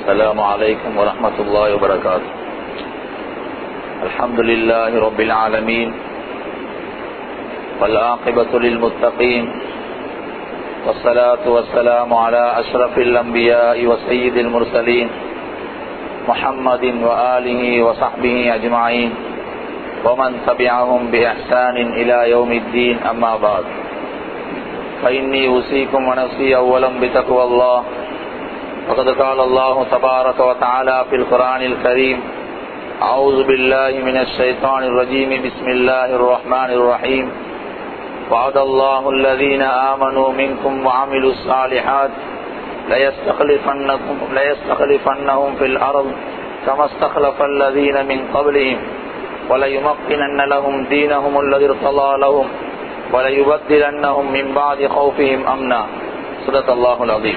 السلام عليكم ورحمة الله وبركاته الحمد لله رب العالمين والعاقبة للمتقين والصلاة والسلام على أشرف الأنبياء وسيد المرسلين محمد وآله وصحبه أجمعين ومن تبعهم بإحسان إلى يوم الدين أما بعد فإني أوصيكم ونفسي أولا بتقوى الله وقد قال الله تبارك وتعالى في القرآن الكريم أعوذ بالله من الشيطان الرجيم بسم الله الرحمن الرحيم وعد الله الذين آمنوا منكم وعملوا الصالحات ليستخلفنكم ليستخلفنهم في الأرض كما استخلف الذين من قبلهم وليمكنن لهم دينهم الذي ارتضى لهم وليبدلنهم من بعد خوفهم أمنا صدق الله العظيم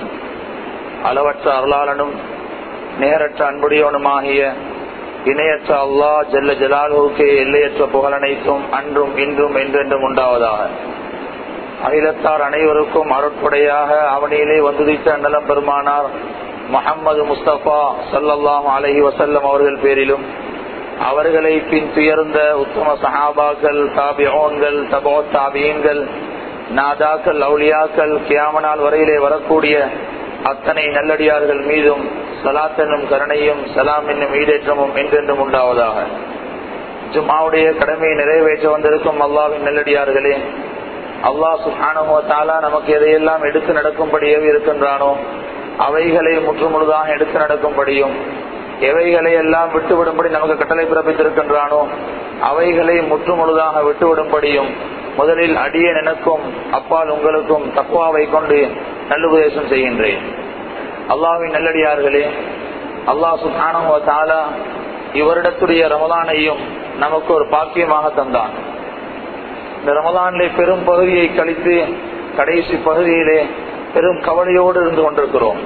அளவற்ற அருளாளனும் நேரற்ற அன்புடையவனுமாகிய இணையற்ற அல்லாஹ் ஜல்ல ஜலாலுக்கே எல்லையற்ற புகழனைத்தும் அன்றும் இன்றும் என்றென்றும் உண்டாவதாக அகிலத்தார் அனைவருக்கும் அருட்படையாக அவனிலே வந்துதித்த நலம் பெருமானார் முகமது முஸ்தபா சல்லல்லாஹ் அலஹி வசல்லம் அவர்கள் பேரிலும் அவர்களை பின் துயர்ந்த உத்தம சஹாபாக்கள் தாபியோன்கள் தபோ தாபியன்கள் நாதாக்கள் அவுலியாக்கள் கியாமனால் வரையிலே வரக்கூடிய அத்தனை நல்லடியார்கள் மீதும் சலாத் என்னும் கருணையும் சலாம் என்னும் ஈடேற்றமும் என்றென்றும் உண்டாவதாக ஜும்மாவுடைய கடமையை நிறைவேற்ற வந்திருக்கும் அல்லாவின் நல்லடியார்களே அல்லாஹ் சுஹானோ தாலா நமக்கு எதையெல்லாம் எடுத்து நடக்கும்படியே இருக்கின்றானோ அவைகளை முற்றுமுழுதாக எடுத்து நடக்கும்படியும் எவைகளை எல்லாம் விட்டுவிடும்படி நமக்கு கட்டளை பிறப்பித்திருக்கின்றானோ அவைகளை முற்றுமுழுதாக விட்டுவிடும்படியும் முதலில் அடியே எனக்கும் அப்பால் உங்களுக்கும் தக்குவாவை கொண்டு நல்லுபதேசம் செய்கின்றேன் அல்லாவின் நல்லடியார்களே அல்லாஹ் சுல்தானோ தாலா இவரிடத்துடைய ரமதானையும் நமக்கு ஒரு பாக்கியமாக தந்தான் இந்த ரமதானிலே பெரும் பகுதியை கழித்து கடைசி பகுதியிலே பெரும் கவலையோடு இருந்து கொண்டிருக்கிறோம்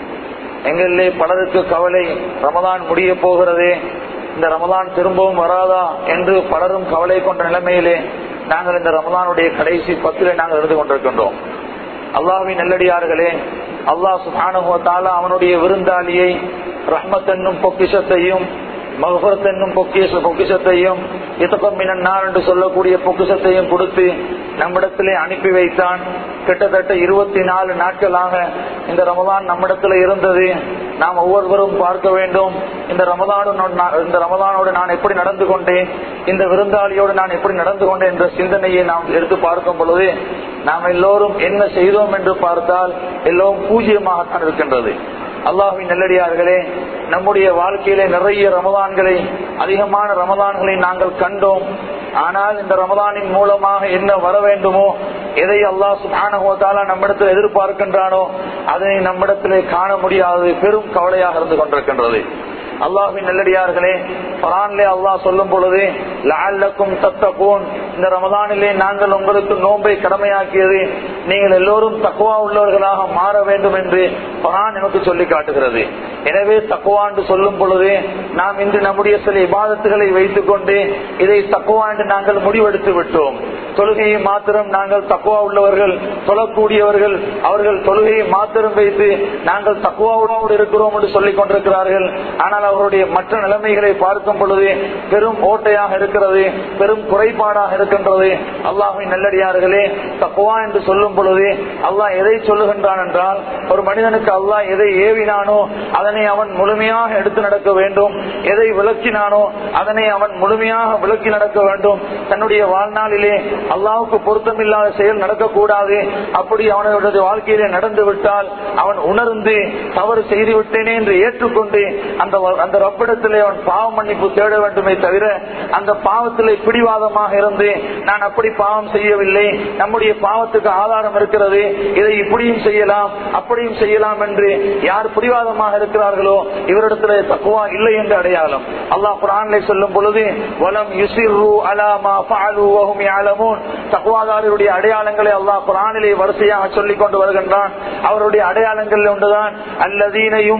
எங்களிலே பலருக்கு கவலை ரமதான் முடிய போகிறதே இந்த ரமதான் திரும்பவும் வராதா என்று பலரும் கவலை கொண்ட நிலைமையிலே நாங்கள் இந்த ரமதானுடைய கடைசி பத்திலே நாங்கள் இருந்து கொண்டிருக்கின்றோம் அல்லாவின் நல்லடியார்களே அல்லாஹ் சுகானுகத்தால அவனுடைய விருந்தாளியை ரஹ்மத் என்னும் பொக்கிஷத்தையும் மகபரத் என்னும் பொக்கிஷ பொக்கிஷத்தையும் இத்தகம் மின்னார் என்று சொல்லக்கூடிய பொக்கிஷத்தையும் கொடுத்து நம்மிடத்திலே அனுப்பி வைத்தான் கிட்டத்தட்ட இருபத்தி நாலு நாட்களாக இந்த ரமதான் நம்மிடத்துல இருந்தது நாம் ஒவ்வொருவரும் பார்க்க வேண்டும் இந்த ரமதானோடு இந்த ரமதானோடு நான் எப்படி நடந்து கொண்டேன் இந்த விருந்தாளியோடு நான் எப்படி நடந்து கொண்டேன் என்ற சிந்தனையை நாம் எடுத்து பார்க்கும் பொழுது நாம் எல்லோரும் என்ன செய்தோம் என்று பார்த்தால் எல்லோரும் பூஜ்ஜியமாகத்தான் இருக்கின்றது அல்லாஹின் நெல்லடியார்களே நம்முடைய வாழ்க்கையிலே நிறைய ரமதான்களை அதிகமான ரமதான்களை நாங்கள் கண்டோம் ஆனால் இந்த ரமதானின் மூலமாக என்ன வர வேண்டுமோ எதை அல்லாஹ் சுபானகோத்தால நம்மிடத்தில் எதிர்பார்க்கின்றானோ அதனை நம்மிடத்திலே காண முடியாதது பெரும் கவலையாக இருந்து கொண்டிருக்கின்றது அல்லாஹின் நல்லடியார்களே பரான்லே அல்லாஹ் சொல்லும் பொழுது லால்லக்கும் தத்தப்போன் இந்த ரமதானிலே நாங்கள் உங்களுக்கு நோன்பை கடமையாக்கியது நீங்கள் எல்லோரும் தக்குவா உள்ளவர்களாக மாற வேண்டும் என்று பரான் எனக்கு சொல்லி காட்டுகிறது எனவே தக்குவா என்று சொல்லும் பொழுது நாம் இன்று நம்முடைய சில இபாதத்துகளை வைத்துக் கொண்டு இதை தக்குவா என்று நாங்கள் முடிவெடுத்து விட்டோம் தொழுகையை மாத்திரம் நாங்கள் தக்குவா உள்ளவர்கள் தொழக்கூடியவர்கள் அவர்கள் தொழுகையை மாத்திரம் வைத்து நாங்கள் தக்குவாவோடு இருக்கிறோம் என்று சொல்லிக் கொண்டிருக்கிறார்கள் ஆனால் அவருடைய மற்ற நிலைமைகளை பார்க்கும் பொழுது பெரும் ஓட்டையாக இருக்கிறது பெரும் குறைபாடாக இருக்கின்றது அல்லாஹின் நல்லடியார்களே தக்குவா என்று சொல்லும் பொழுது அல்லாஹ் எதை சொல்லுகின்றான் என்றால் ஒரு மனிதனுக்கு அல்லாஹ் எதை ஏவினானோ அதனை அவன் முழுமையாக எடுத்து நடக்க வேண்டும் எதை விளக்கினானோ அதனை அவன் முழுமையாக விளக்கி நடக்க வேண்டும் தன்னுடைய வாழ்நாளிலே அல்லாவுக்கு பொருத்தமில்லாத செயல் நடக்கக்கூடாது அப்படி அவனுடைய வாழ்க்கையிலே நடந்து விட்டால் அவன் உணர்ந்து தவறு செய்து விட்டேனே என்று ஏற்றுக்கொண்டு அந்த அந்த ரப்பிடத்திலே அவன் பாவ மன்னிப்பு தேட வேண்டுமே தவிர அந்த பாவத்திலே பிடிவாதமாக இருந்து நான் அப்படி பாவம் செய்யவில்லை நம்முடைய பாவத்துக்கு ஆதாரம் இருக்கிறது இதை இப்படியும் செய்யலாம் அப்படியும் செய்யலாம் என்று யார் பிடிவாதமாக இருக்கிறார்களோ இவரிடத்திலே தக்குவா இல்லை என்று அடையாளம் அல்லாஹ் குரானிலே சொல்லும் பொழுது வலம் யுசிரு அலாமா பாலு யாலமூன் தக்குவாதாரருடைய அடையாளங்களை அல்லாஹ் குரானிலே வரிசையாக சொல்லிக் கொண்டு வருகின்றான் அவருடைய அடையாளங்கள் ஒன்றுதான் அல்லதீனையும்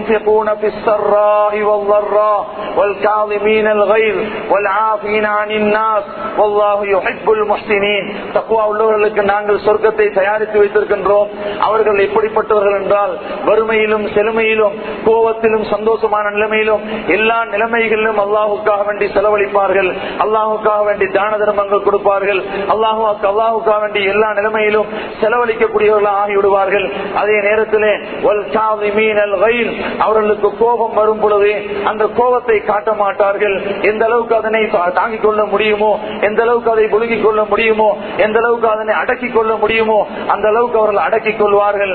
والضراء والكاظمين الغيظ والعافين عن الناس والله يحب المحسنين تقوى உள்ளவர்களுக்கு நாங்கள் சொர்க்கத்தை தயார் தயாரித்து வைத்திருக்கின்றோம் அவர்கள் எப்படிப்பட்டவர்கள் என்றால் வறுமையிலும் செழுமையிலும் கோபத்திலும் சந்தோஷமான நிலைமையிலும் எல்லா நிலைமைகளிலும் அல்லாஹுக்காக வேண்டி செலவழிப்பார்கள் அல்லாஹுக்காக வேண்டி தான தர்மங்கள் கொடுப்பார்கள் அல்லாஹு அல்லாஹுக்காக வேண்டி எல்லா நிலைமையிலும் செலவழிக்கக்கூடியவர்கள் ஆகிவிடுவார்கள் அதே நேரத்திலே அவர்களுக்கு கோபம் வரும் பொழுது அந்த கோபத்தை காட்ட மாட்டார்கள் எந்த அளவுக்கு அதனை தாங்கிக் கொள்ள முடியுமோ எந்த அளவுக்கு அதை புழுங்கிக் கொள்ள முடியுமோ எந்த அளவுக்கு அதனை அடக்கிக் கொள்ள முடியுமோ அந்த அளவுக்கு அவர்கள் அடக்கிக் கொள்வார்கள்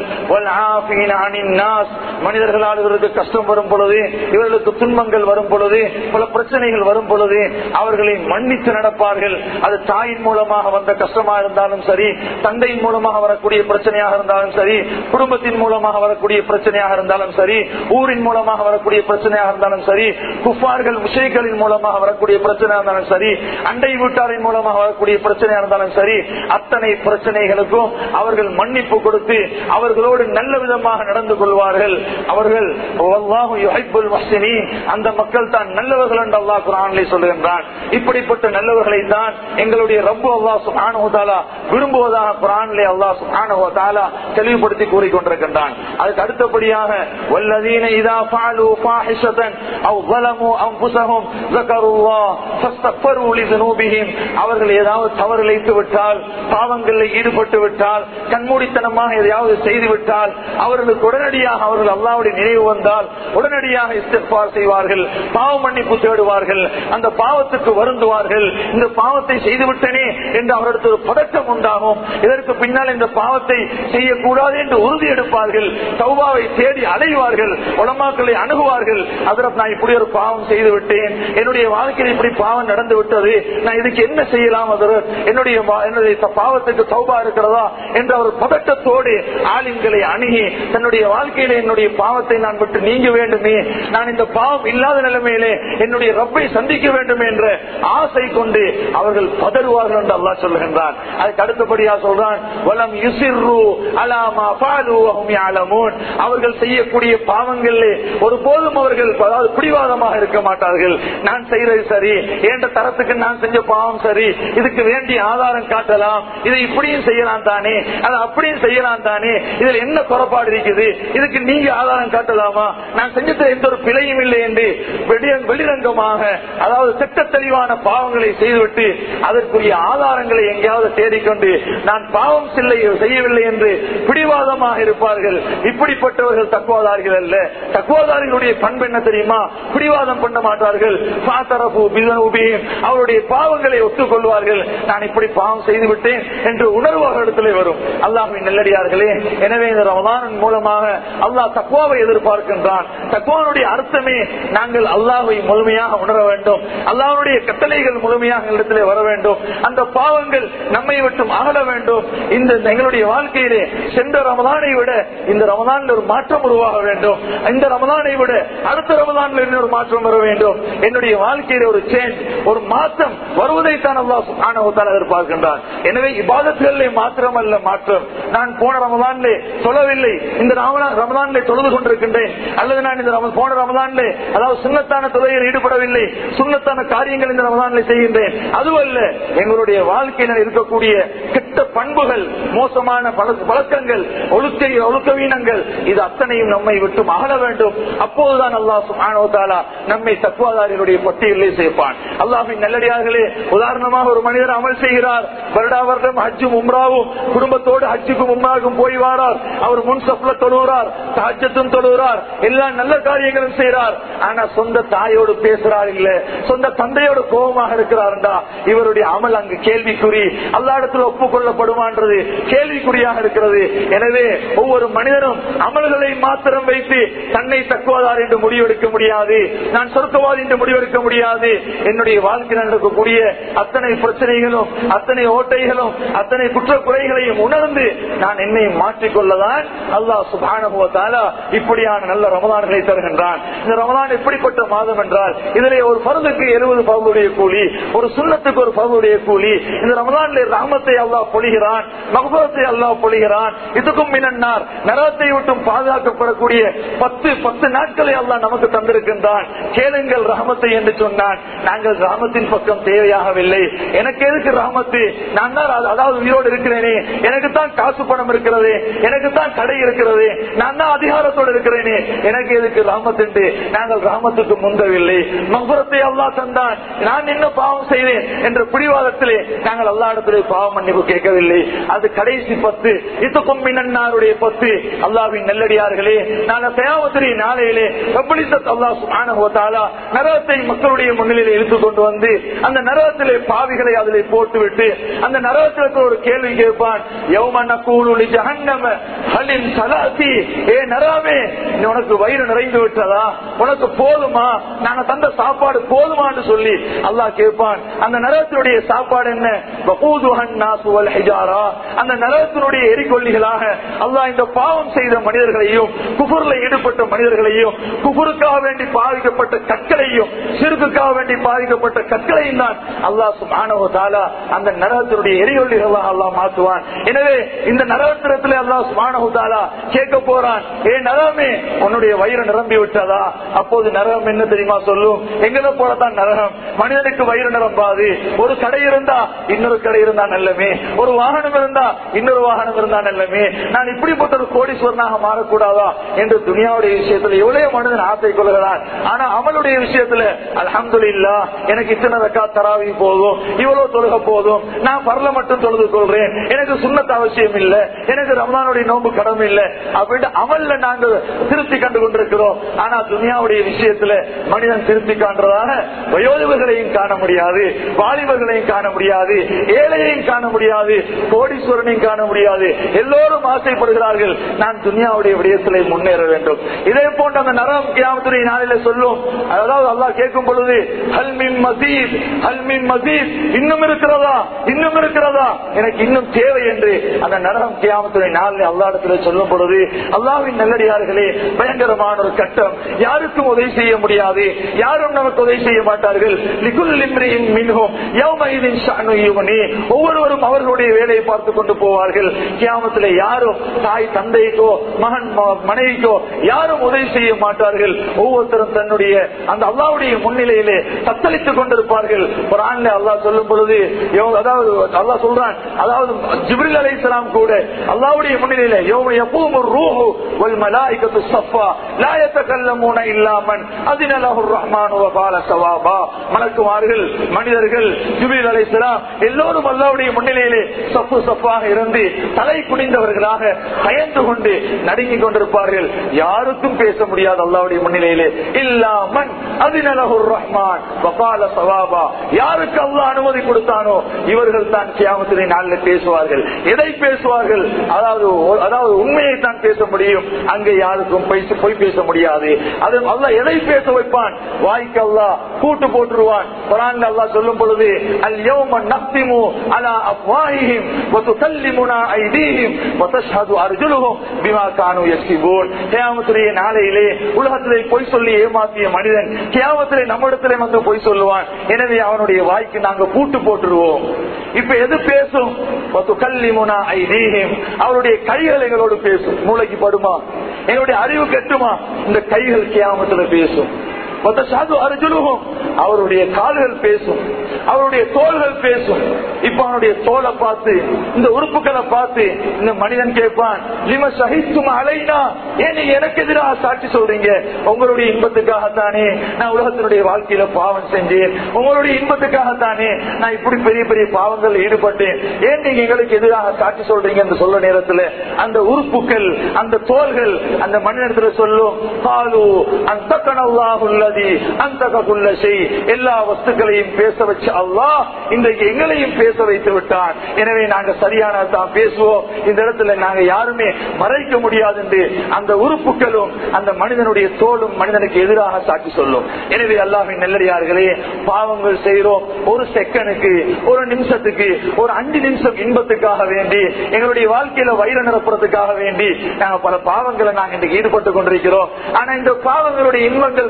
மனிதர்களால் இவர்களுக்கு கஷ்டம் வரும் பொழுது இவர்களுக்கு துன்பங்கள் வரும் பொழுது பல பிரச்சனைகள் வரும் பொழுது அவர்களை மன்னித்து நடப்பார்கள் அது தாயின் மூலமாக வந்த கஷ்டமா இருந்தாலும் சரி தந்தையின் மூலமாக வரக்கூடிய பிரச்சனையாக இருந்தாலும் சரி குடும்பத்தின் மூலமாக வரக்கூடிய பிரச்சனையாக இருந்தாலும் சரி ஊரின் மூலமாக வரக்கூடிய பிரச்சனையாக இருந்தாலும் சரி குஃபார்கள் விஷயங்களின் மூலமாக வரக்கூடிய பிரச்சனையாக இருந்தாலும் சரி அண்டை வீட்டாரின் மூலமாக வரக்கூடிய பிரச்சனையாக இருந்தாலும் சரி அத்தனை பிரச்சனைகளுக்கும் அவர்கள் மன்னிப்பு கொடுத்து அவர்களோடு நல்ல விதமாக நடந்து கொள்வார்கள் அவர்கள் அந்த மக்கள் தான் நல்லவர்கள் என்று அல்லா குரானிலே சொல்லுகின்றான் இப்படிப்பட்ட நல்லவர்களை தான் எங்களுடைய ரப்பு அல்லா சுஹானுதாலா விரும்புவதாக குரானிலே அல்லா சுஹானுதாலா தெளிவுபடுத்தி கூறிக்கொண்டிருக்கின்றான் அதுக்கு அடுத்தபடியாக والذين إذا فعلوا فاحشة أو ظلموا أنفسهم ذكروا الله فاستغفروا لذنوبهم அவர்கள் ஏதாவது தவறு இழைத்து விட்டால் பாவங்களில் ஈடுபட்டு விட்டால் கண்மூடித்தனமாக எதையாவது செய்து விட்டால் அவர்களுக்கு உடனடியாக அவர்கள் அல்லாவுடைய நினைவு வந்தால் உடனடியாக இஸ்திஃபார் செய்வார்கள் பாவ மன்னிப்பு தேடுவார்கள் அந்த பாவத்துக்கு வருந்துவார்கள் இந்த பாவத்தை செய்துவிட்டனே என்று அவர்களுக்கு ஒரு பதட்டம் உண்டாகும் இதற்கு பின்னால் இந்த பாவத்தை செய்யக்கூடாது என்று உறுதி எடுப்பார்கள் சௌபாவை தேடி அடைவார்கள் உலமாக்களை அணுகுவார்கள் அதற்கு நான் இப்படி ஒரு பாவம் செய்து விட்டேன் என்னுடைய வாழ்க்கையில் இப்படி பாவம் நடந்து விட்டது நான் இதுக்கு என்ன செய்யலாம் அதர் என்னுடைய என்னுடைய பாவத்துக்கு சௌபா இருக்கிறதா என்ற ஒரு பதட்டத்தோடு ஆளுங்களை அணுகி தன்னுடைய வாழ்க்கையில என்னுடைய பாவத்தை நான் விட்டு நீங்க வேண்டுமே நான் இந்த பாவம் இல்லாத நிலைமையிலே என்னுடைய ரப்பை சந்திக்க வேண்டும் என்ற ஆசை கொண்டு அவர்கள் பதறுவார்கள் என்று அல்லா சொல்லுகின்றான் அதுக்கு அடுத்தபடியா சொல்றான் வலம் யுசிர்ரு அலாமா பாலு அலமூன் அவர்கள் செய்யக்கூடிய பாவங்களிலே ஒரு போதும் அவர்கள் அதாவது பிடிவாதமாக இருக்க மாட்டார்கள் நான் செய்யறது சரி என்ற தரத்துக்கு நான் செஞ்ச பாவம் சரி இதுக்கு வேண்டிய ஆதாரம் காட்டலாம் இதை இப்படியும் செய்யலாம் தானே அதை அப்படியும் செய்யலாம் தானே இதுல என்ன குறைபாடு இருக்குது இதுக்கு நீங்க ஆதாரம் காட்டலாமா நான் செஞ்சது எந்த ஒரு பிழையும் இல்லை என்று வெளிரங்கமாக அதாவது திட்ட தெளிவான பாவங்களை செய்துவிட்டு அதற்குரிய ஆதாரங்களை எங்கேயாவது தேடிக்கொண்டு நான் பாவம் செய்யவில்லை என்று பிடிவாதமாக இருப்பார்கள் இப்படிப்பட்டவர்கள் தக்குவாதாரிகள் அல்ல தக்குவாதாரிகளுடைய பண்பு என்ன தெரியுமா பிடிவாதம் பண்ண மாட்டார்கள் அவருடைய பாவங்களை ஒத்துக்கொள்வார்கள் நான் இப்படி பாவம் செய்து விட்டேன் என்று உணர்வு அவர்களிடத்திலே வரும் அல்லாஹின் நெல்லடியார்களே எனவே இந்த ரமதானின் மூலமாக அல்லாஹ் தக்குவாவை எதிர்பார்க்கின்றான் தக்குவானுடைய அர்த்தமே நாங்கள் அல்லாஹை முழுமையாக உணர வேண்டும் அல்லாஹனுடைய கட்டளைகள் முழுமையாக இடத்திலே வர வேண்டும் அந்த பாவங்கள் நம்மை விட்டும் அகல வேண்டும் இந்த எங்களுடைய வாழ்க்கையிலே சென்ற ரமதானை விட இந்த ரமதானில் ஒரு மாற்றம் உருவாக வேண்டும் இந்த ரமதானை விட அடுத்த ரமதானில் இன்னொரு மாற்றம் வர வேண்டும் என்னுடைய வாழ்க்கையில ஒரு சேஞ்ச் ஒரு மாற்றம் வருவதைத்தான் அல்லாஹ் எதிர்பார்க்கின்றான் எனவே இபாதத்துகளிலே மாத்திரம் அல்ல மாற்றம் நான் போன ரமதானிலே தொழவில்லை இந்த ரமதானிலே தொழுது கொண்டிருக்கின்றேன் அல்லது நான் இந்த போன ரமதானிலே அதாவது சுண்ணத்தான தொழிலில் ஈடுபடவில்லை சுண்ணத்தான காரியங்கள் இந்த ரமதானிலே செய்கின்றேன் அதுவல்ல எங்களுடைய வாழ்க்கையில் இருக்கக்கூடிய கெட்ட பண்புகள் மோசமான பழக்கங்கள் ஒழுக்க ஒழுக்கவீனங்கள் இது அத்தனையும் நம்மை விட்டு அகல வேண்டும் அப்போதுதான் அல்லாஹ் சுபானோதாலா நம்மை தக்குவாதாரிகளுடைய பட்டியலே சேர்ப்பான் அல்லாஹின் நல்லடியார்களே உதாரணமாக ஒரு மனிதர் அமல் செய்கிறார் வருடா வருடம் ஹஜ்ஜும் உம்ராவும் குடும்பத்தோடு ஹஜ்ஜுக்கும் உம்ராவுக்கும் போய் வாரார் அவர் முன் சப்ல தொழுகிறார் ஹஜ்ஜத்தும் தொழுகிறார் எல்லா நல்ல காரியங்களும் செய்கிறார் ஆனா சொந்த தாயோடு பேசுறார் இல்ல சொந்த தந்தையோடு கோபமாக இருக்கிறார்டா இவருடைய அமல் அங்கு கேள்விக்குறி அல்லா இடத்துல ஒப்புக்கொள்ளப்படுமான்றது கேள்விக்குறியாக இருக்கிறது எனவே ஒவ்வொரு மனிதனும் அமல்களை மாத்திரம் வைத்து தன்னை தக்குவதார் என்று முடிவெடுக்க முடியாது நான் சொர்க்கவாதி என்று முடிவெடுக்க முடியாது என்னுடைய வாழ்க்கையில் நடக்கக்கூடிய அத்தனை பிரச்சனைகளும் அத்தனை ஓட்டைகளும் அத்தனை குற்ற குறைகளையும் உணர்ந்து நான் என்னை மாற்றிக்கொள்ளதான் அல்லாஹ் சுபானுவத்தால இப்படியான நல்ல ரமதான்களை தருகின்றான் இந்த ரமதான் எப்படிப்பட்ட மாதம் என்றால் இதிலே ஒரு பருந்துக்கு எழுபது பகுதியுடைய கூலி ஒரு சுண்ணத்துக்கு ஒரு பகுதியுடைய கூலி இந்த ரமதானிலே ராமத்தை அல்லாஹ் பொழிகிறான் மகபத்தை அல்லாஹ் பொழிகிறான் இதுக்கும் மினன்னார் நரகத்தை விட்டும் பாதுகாக்கப்படக்கூடிய பத்து பத்து நாட்களை அல்லாஹ் நமக்கு தந்திருக்கின்றான் கேளுங்கள் ரஹமத்தை என்று சொன்னான் நாங்கள் ராமத்தின் பக்கம் தேவையாகவில்லை எனக்கு எதுக்கு ராமத்து நான் தான் அதாவது உயிரோடு இருக்கிறேனே எனக்கு தான் காசு பணம் இருக்கிறது எனக்கு தான் கடை இருக்கிறது நான் தான் அதிகாரத்தோடு இருக்கிறேனே எனக்கு எதுக்கு ராமத்துண்டு நாங்கள் ராமத்துக்கு முந்தவில்லை மகுரத்தை அல்லா தந்தான் நான் என்ன பாவம் செய்தேன் என்ற பிடிவாதத்திலே நாங்கள் அல்லா இடத்திலே பாவம் மன்னிப்பு கேட்கவில்லை அது கடைசி பத்து இத்துக்கும் மின்னன்னாருடைய பத்து அல்லாவின் நெல்லடியார்களே நாங்கள் தயாவத்திரி நாளையிலே கபலிசத் அல்லா சுபானா நரகத்தை மக்களுடைய முன்னிலையில் இழுத்து கொண்டு வந்து அந்த நரகத்திலே பாவிகளை அதிலே போட்டுவிட்டு அந்த நரகத்திற்கு ஒரு கேள்வி கேட்பான் யௌமன கூலி ஜஹன்னம ஹலின் சலாத்தி ஏ நராமே உனக்கு வயிறு நிறைந்து விட்டதா உனக்கு போதுமா நாங்க தந்த சாப்பாடு போதுமான்னு சொல்லி அல்லாஹ் கேட்பான் அந்த நரகத்தினுடைய சாப்பாடு என்ன வகூதுஹன் நாசு வல் ஹிஜாரா அந்த நரகத்தினுடைய எரிகொல்லிகளாக அல்லாஹ் இந்த பாவம் செய்த மனிதர்களையும் குபுர்ல ஈடுபட்ட மனிதர்களையும் குபுருக்காக வேண்டி பாதிக்கப்பட்ட கற்களையும் சிறுக்குக்காக வேண்டி பாதிக்கப்பட்ட கற்களையும் தான் அல்லாஹ் சுப்ஹானஹு தஆலா அந்த நரகத்தினுடைய எரிகொல்லிகளாக அல்லாஹ் மாற்றுவான் எனவே இந்த நரகத்திரத்திலே அல்லாஹ் சுப்ஹானஹு தஆலா கேட்க போறான் ஏ நரகமே உன்னுடைய வயிறு நிரம்பி விட்டதா அப்போது நரகம் என்ன தெரியுமா சொல்லும் எங்களை போலதான் நரகம் மனிதனுக்கு வயிறு நிரம்பாது ஒரு கடை இருந்தா இன்னொரு கடை இருந்தா நல்லமே ஒரு வாகனம் இருந்தா இன்னொரு வாகனம் இருந்தா நல்லமே நான் இப்படிப்பட்ட ஒரு கோடீஸ்வரனாக மாறக்கூடாதா என்று துனியாவுடைய விஷயத்துல எவ்வளவு மனிதன் ஆசை கொள்கிறான் ஆனா அமலுடைய விஷயத்துல அல்ஹம்துலில்லா எனக்கு இத்தனை ரக்கா தராவி போதும் இவ்வளவு தொழுக போதும் நான் பரல மட்டும் தொழுது கொள்றேன் எனக்கு சுண்ணத்து அவசியம் இல்ல எனக்கு ரமலானுடைய நோன்பு கடமை இல்ல அப்படின்னு அமல்ல நாங்கள் திருப்தி கண்டு கொண்டிருக்கிறோம் ஆனா துனியாவுடைய விஷயத்துல மனிதன் திருப்தி காண்றதாக வயோதிபர்களையும் காண முடியாது வாலிபர்களையும் காண முடியாது ஏழையையும் காண முடியாது கோடீஸ்வரனையும் காண முடியாது எல்லோரும் ஆசைப்படுகிறார்கள் நான் துனியாவுடைய விடயத்திலே முன்னேற வேண்டும் இதே போன்ற அந்த நரம் கியாமத்துடைய நாளில சொல்லும் அதாவது அல்லாஹ் கேட்கும் பொழுது ஹல்மின் மசீத் ஹல்மின் மசீத் இன்னும் இருக்கிறதா இன்னும் இருக்கிறதா எனக்கு இன்னும் தேவை என்று அந்த நரகம் கியாமத்துடைய நாளில் அல்லாடத்துல சொல்லும் பொழுது அல்லாவின் நல்லடியார்களே பயங்கரமான ஒரு கட்டம் யாருக்கும் உதவி செய்ய முடியாது யாரும் நமக்கு உதவி செய்ய மாட்டார்கள் லிகுல் லிம்ரியின் மின்ஹும் யௌமைதின் ஷஅனு யுக்னி. ஒவ்வொருவரும் அவர்களுடைய வேலையை பார்த்து கொண்டு போவார்கள் கியாமத்தில் யாரும் தாய் தந்தைக்கோ மகன் ம- மனைவிக்கோ யாரும் உதவி செய்ய மாட்டார்கள் ஒவ்வொருத்தரும் தன்னுடைய அந்த அல்லாவுடைய முன்னிலையிலே தத்தளித்துக் கொண்டிருப்பார்கள் ஒரு ஆண்ல அல்லாஹ் சொல்லும் பொழுது யோ- அதாவது அல்லாஹ் சொல்றான் அதாவது ஜிப்ரில் அலைஹிஸ்ஸலாம் கூட அல்லாவுடைய முன்னிலையில யோம யகூமு ரூஹு வல் மலாயிகத்து ஸஃபா லா யதகல்லமூன இல்லா மன் அதின லஹுர் ரஹ்மானு வ கால ஸவாபா மலக்குமார்கள் மனிதர்கள் ஜிப்ரீல் அலைஹிஸ்ஸலாம் எல்லோரும் அல்லாஹ்வுடைய முன்னிலையிலே சஃப்பு சஃப்பாக இருந்து தலை குனிந்தவர்களாக பயந்து கொண்டு நடுங்கிக் கொண்டிருப்பார்கள் யாருக்கும் பேச முடியாது அல்லாஹ்வுடைய முன்னிலையிலே இல்லா மன் அதின லஹுர் ரஹ்மான் வ கால ஸவாபா யாருக்கு அல்லாஹ் அனுமதி கொடுத்தானோ இவர்கள் தான் கியாமத்திலே நாளில் பேசுவார்கள் எதை பேசுவார்கள் அதாவது அதாவது உண்மையை தான் பேச முடியும் அங்கே யாருக்கும் பேச பொய் பேச முடியாது அது அல்லாஹ் எதை பேச வைப்பான் வாய்க்கு அல்லாஹ் கூட்டு போட்டுருவான் குரான் அல்லாஹ் சொல்லும் பொழுது அல் யௌம நக்திமு அலா அஃப்வாஹிஹிம் வ துகல்லிமுனா ஐதீஹிம் வ தஷ்ஹது அர்ஜுலுஹும் பிமா கானூ யக்ஸிபூன் கியாமத்துடைய நாளையிலே உலகத்திலே பொய் சொல்லி ஏமாத்திய மனிதன் கியாமத்திலே நம்மிடத்திலே வந்து பொய் சொல்லுவான் எனவே அவனுடைய வாய்க்கு நாங்க பூட்டு போட்டுருவோம் இப்ப எது பேசும் வ துகல்லிமுனா ஐதீஹிம் அவருடைய கைகள் எங்களோடு பேசும் மூளைக்கு படுமா எங்களுடைய அறிவு கெட்டுமா இந்த கைகள் கியாமத்துல பேசும் வதசாது அர்ஜுனுகும் அவருடைய கால்கள் பேசும் அவருடைய தோள்கள் பேசும் இப்ப அவனுடைய தோலை பார்த்து இந்த உறுப்புகளை பார்த்து இந்த மனிதன் கேட்பான் லிம சகித்தும் அலைனா ஏன் நீங்க எனக்கு எதிராக சாட்சி சொல்றீங்க உங்களுடைய இன்பத்துக்காகத்தானே நான் உலகத்தினுடைய வாழ்க்கையில பாவம் செஞ்சேன் உங்களுடைய இன்பத்துக்காகத்தானே நான் இப்படி பெரிய பெரிய பாவங்கள் ஈடுபட்டேன் ஏன் நீங்க எங்களுக்கு எதிராக சாட்சி சொல்றீங்க என்று சொல்ல நேரத்துல அந்த உறுப்புகள் அந்த தோள்கள் அந்த மனிதத்துல சொல்லும் காலு அந்த கனவுல்லாஹுள்ளதி அந்த ககுள்ள செய் எல்லா வஸ்துக்களையும் பேச வச்ச அல்லாஹ் இன்றைக்கு எங்களையும் பேச வைத்து விட்டான் எனவே நாங்க சரியான தான் பேசுவோம் இந்த இடத்துல நாங்க யாருமே மறைக்க முடியாது என்று அந்த உறுப்புகளும் அந்த மனிதனுடைய தோளும் மனிதனுக்கு எதிராக சாட்சி சொல்லும் எனவே அல்லாஹின் நெல்லடியார்களே பாவங்கள் செய்யறோம் ஒரு செகண்டுக்கு ஒரு நிமிஷத்துக்கு ஒரு அஞ்சு நிமிஷம் இன்பத்துக்காக வேண்டி எங்களுடைய வாழ்க்கையில வயிறு நிரப்புறதுக்காக வேண்டி நாங்க பல பாவங்களை நாங்க இன்றைக்கு ஈடுபட்டு கொண்டிருக்கிறோம் ஆனா இந்த பாவங்களுடைய இன்பங்கள் கொஞ்ச நேரம்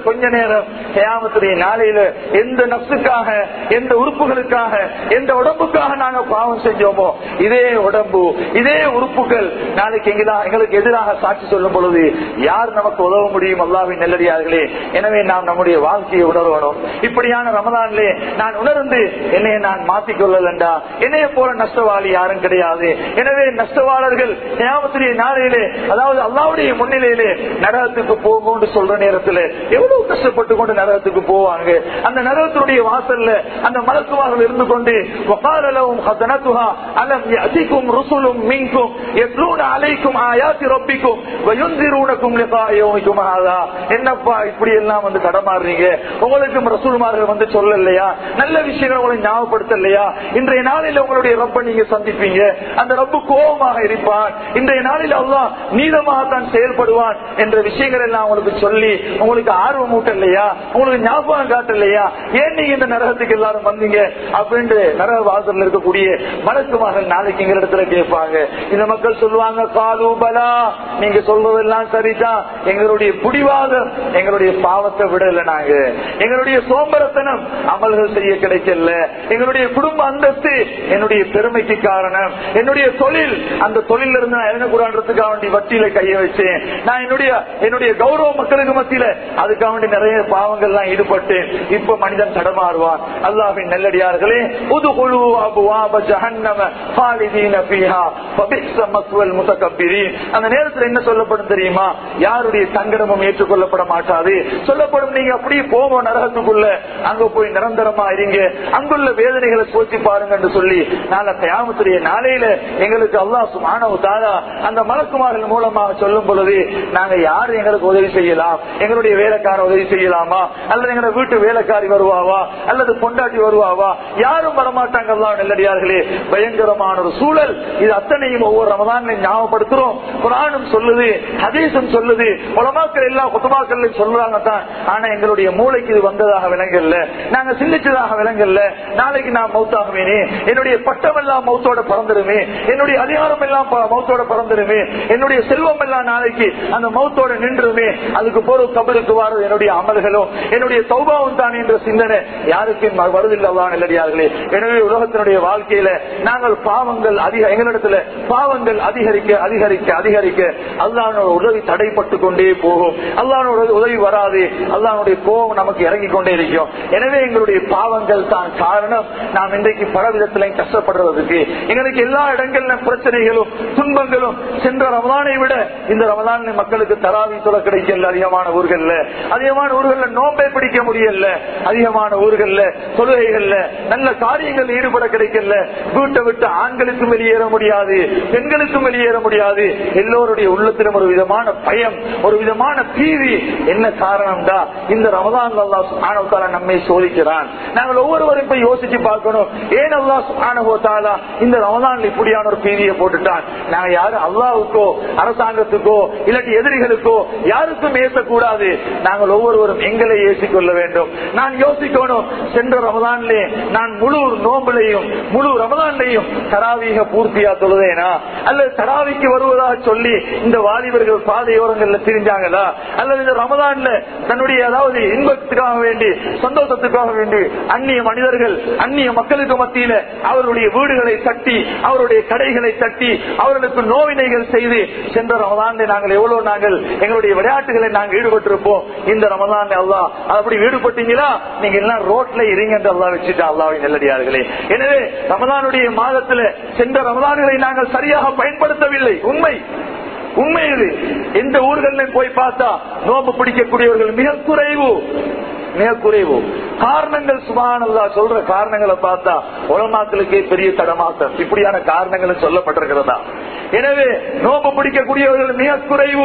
நாங்களும் கியாமத்துடைய நாளையில எந்த நப்சுக்காக எந்த உறுப்புகளுக்காக எந்த உடம்புக்காக நாங்க பாவம் செஞ்சோமோ இதே உடம்பு இதே உறுப்புகள் நாளைக்கு எங்கெல்லாம் எங்களுக்கு எதிராக சாட்சி சொல்லும் பொழுது யார் நமக்கு உதவ முடியும் அல்லாவின் நெல்லடியார்களே எனவே நாம் நம்முடைய வாழ்க்கையை உணர்வணும் இப்படியான ரமதான்லே நான் உணர்ந்து என்னை நான் மாற்றிக் கொள்ளலண்டா என்னைய போல நஷ்டவாளி யாரும் கிடையாது எனவே நஷ்டவாளர்கள் கியாமத்துடைய நாளையிலே அதாவது அல்லாவுடைய முன்னிலையிலே நரகத்துக்கு போகும்னு சொல்ற நேரத்தில் எவ்வளவு கஷ்டப்பட்டு கொண்டு நரகத்துக்கு போவாங்க அந்த நரகத்தினுடைய வாசல்ல அந்த மலக்குமார்கள் இருந்து கொண்டு வகாலலவும் ஹசனத்துஹா அலம் யஅதிகும் ருசுலும் மின்கும் யத்லூன அலைக்கும் ஆயாத்தி ரப்பிக்கும் வயுந்திரூனக்கும் லிகா யௌமிக்கும் ஹாதா என்னப்பா இப்படி எல்லாம் வந்து தடமாறுறீங்க உங்களுக்கும் ரசூல்மார்கள் வந்து சொல்லலையா நல்ல விஷயங்களை உங்களை ஞாபகப்படுத்தலையா இன்றைய நாளில் உங்களுடைய ரப்ப நீங்க சந்திப்பீங்க அந்த ரப்பு கோபமாக இருப்பான் இன்றைய நாளில் அல்லாஹ் நீதமாக தான் செயல்படுவான் என்ற விஷயங்கள் எல்லாம் உங்களுக்கு சொல்லி உங்களுக்கு ஆர்வம் ஊட்டலையா உங்களுக்கு ஞாபகம் காட்டலையா ஏன் நீங்க இந்த நரகத்துக்கு எல்லாரும் வந்தீங்க அப்படின்ட்டு நரக வாசல்ல இருக்கக்கூடிய மலக்குமார்கள் நாளைக்கு எங்க இடத்துல கேட்பாங்க இந்த மக்கள் சொல்லுவாங்க காலு பலா நீங்க சொல்றதெல்லாம் சரிதான் எங்களுடைய புடிவாதம் எங்களுடைய பாவத்தை விடல நாங்க எங்களுடைய சோம்பரத்தனம் அமல்கள் செய்ய கிடைக்கல எங்களுடைய குடும்ப அந்தஸ்து என்னுடைய பெருமைக்கு காரணம் என்னுடைய தொழில் அந்த தொழில இருந்து நான் இறங்கக்கூடாதுக்காக வேண்டி வட்டியில கைய வச்சேன் நான் என்னுடைய என்னுடைய கௌரவ மக்களுக்கு மத்தியில அதுக்காக வேண்டி நிறைய பாவங்கள்லாம் ஈடுபட்டேன் இப்ப மனிதன் தடமாறுவான் அல்லாஹின் நெல்லடியார்களே உதுகுழு அபுவாப ஜஹன்னம ஹாலிதீன ஃபீஹா ஃபபிஸ்ஸ மஸ்வல் முதகப்பிரீன் அந்த நேரத்துல என்ன சொல்லப்படும் தெரியுமா யாருடைய சங்கடமும் ஏற்றுக்கொள்ளப்பட மாட்டாது சொல்லப்படும் நீங்க அப்படியே போவோம் நரகத்துக்குள்ள அங்க போய் நிரந்தரமா இருங்க அங்குள்ள வேதனைகளை சோசி பாருங்க என்று சொல்லி நாளை கயாமத்துடைய நாளையில எங்களுக்கு அல்லாஹ் சுமானவு தாரா அந்த மலக்குமார்கள் மூலமாக சொல்லும் பொழுது நாங்க யாரு எங்களுக்கு உதவி செய்யலாம் எங்களுடைய வேலைக்கார உதவி செய்யலாமா அல்லது எங்க வீட்டு வேலைக்காரி வருவாவா அல்லது பொண்டாட்டி வருவாவா யாரும் வரமாட்டாங்க அல்லாஹ் நெல்லடியார்களே பயங்கரமான ஒரு சூழல் இது அத்தனையும் ஒவ்வொரு ரமதான்லையும் ஞாபகப்படுத்துறோம் குரானும் சொல்லுது ஹதீஸும் சொல்லுது உலமாக்கள் எல்லா குத்தமாக்கள் சொல்றாங்க தான் ஆனா எங்களுடைய மூளைக்கு இது வந்ததாக விளங்கல்ல நாங்க சிந்திச்சதாக விளங்கல்ல நாளைக்கு நான் மௌத்தாகுவேனே என்னுடைய பட்டம் எல்லாம் மௌத்தோட பறந்துருமே என்னுடைய அதிகாரம் எல்லாம் ப- மௌத்தோட பறந்துருமே என்னுடைய செல்வம் எல்லாம் நாளைக்கு அந்த மௌத்தோட நின்றுமே அதுக்கு போற கபருக்கு வார என்னுடைய அமல்களும் என்னுடைய சௌபாவும் தான் என்ற சிந்தனை யாருக்கும் வருதில்லவா நல்லடியார்களே எனவே உலகத்தினுடைய வாழ்க்கையில நாங்கள் பாவங்கள் அதிக எங்களிடத்துல பாவங்கள் அதிகரிக்க அதிகரிக்க அதிகரிக்க அல்லாஹ்வுடைய உதவி தடைப்பட்டு கொண்டே போகும் அல்லாஹ்வுடைய உதவி வராது அல்லாஹ்வுடைய கோபம் நமக்கு இறங்கி கொண்டே இருக்கும் எனவே எங்களுடைய பாவங்கள் தான் காரணம் நாம் இன்றைக்கு பல விதத்திலையும் கஷ்டப்படுறதுக்கு எங்களுக்கு எல்லா இடங்களிலும் பிரச்சனைகளும் துன்பங்களும் சென்ற ரமதானை விட இந்த ரமதான் மக்களுக்கு தராவி தொலை கிடைக்கல அதிகமான ஊர்கள்ல அதிகமான ஊர்கள்ல நோம்பை பிடிக்க முடியல அதிகமான ஊர்கள்ல தொழுகைகள்ல நல்ல காரியங்கள் ஈடுபட கிடைக்கல வீட்டை விட்டு ஆண்களுக்கும் வெளியேற முடியாது பெண்களுக்கும் வெளியேற முடியாது எல்லோருடைய உள்ளத்திலும் ஒரு விதமான பயம் ஒரு விதமான பீதி என்ன காரணம் தான் இந்த ரமதான் ஆனவத்தால நம்மை சோதிக்கிறான் நாங்கள் ஒவ்வொருவரும் போய் யோசிச்சு பார்க்கணும் ஏன் அல்லா ஆனவத்தாலா இந்த ரமதான் இப்படியான ஒரு பீதியை போட்டுட்டான் நாங்க யாரும் அல்லாவுக்கோ அரசாங்கத்துக்கோ இல்லாட்டி எதிரிகளுக்கோ யாருக்கும் ஏசக்கூடாது நாங்கள் ஒவ்வொருவரும் எங்களை ஏசிக்கொள்ள வேண்டும் நான் யோசிக்கணும் சென்ற ரமதான்லே நான் முழு நோம்புலையும் முழு ரமதான்லையும் தராவீக பூர்த்தியா தொழுதேனா அல்லது தராவிக்கு வருவதாக சொல்லி இந்த வாலிபர்கள் பாதையோரங்கள்ல திரிஞ்சாங்களா அல்லது இந்த ரமதான்ல தன்னுடைய அதாவது இன்பத்துக்காக வேண்டி சந்தோஷத்துக்காக வேண்டி அந்நிய மனிதர்கள் அந்நிய மக்களுக்கு மத்தியில அவருடைய வீடுகளை தட்டி அவருடைய கடைகளை தட்டி அவர்களுக்கு நோவினைகள் செய்து சென்ற ரமதான்ல நாங்கள் எவ்வளவு நாங்கள் எங்களுடைய விளையாட்டுகளை நாங்கள் ஈடுபட்டிருப்போம் இந்த ரமதான் அல்லா அப்படி ஈடுபட்டீங்களா நீங்க எல்லாம் ரோட்ல இருங்க என்று அல்லா வச்சுட்டு அல்லாவின் நெல்லடியார்களே எனவே ரமதானுடைய மாதத்துல சென்ற ரமதான்களை நாங்கள் சரியாக பயன்படுத்தவில்லை உண்மை உண்மை இது எந்த ஊர்களிலும் போய் பார்த்தா நோம்பு பிடிக்கக்கூடியவர்கள் மிக குறைவு மிக குறைவு காரணங்கள் சுபானல்லா சொல்ற காரணங்களை பார்த்தா உலமாக்களுக்கே பெரிய தடமாட்டம் இப்படியான காரணங்களும் சொல்லப்பட்டிருக்கிறதா எனவே நோம்பு பிடிக்கக்கூடியவர்கள் மிக குறைவு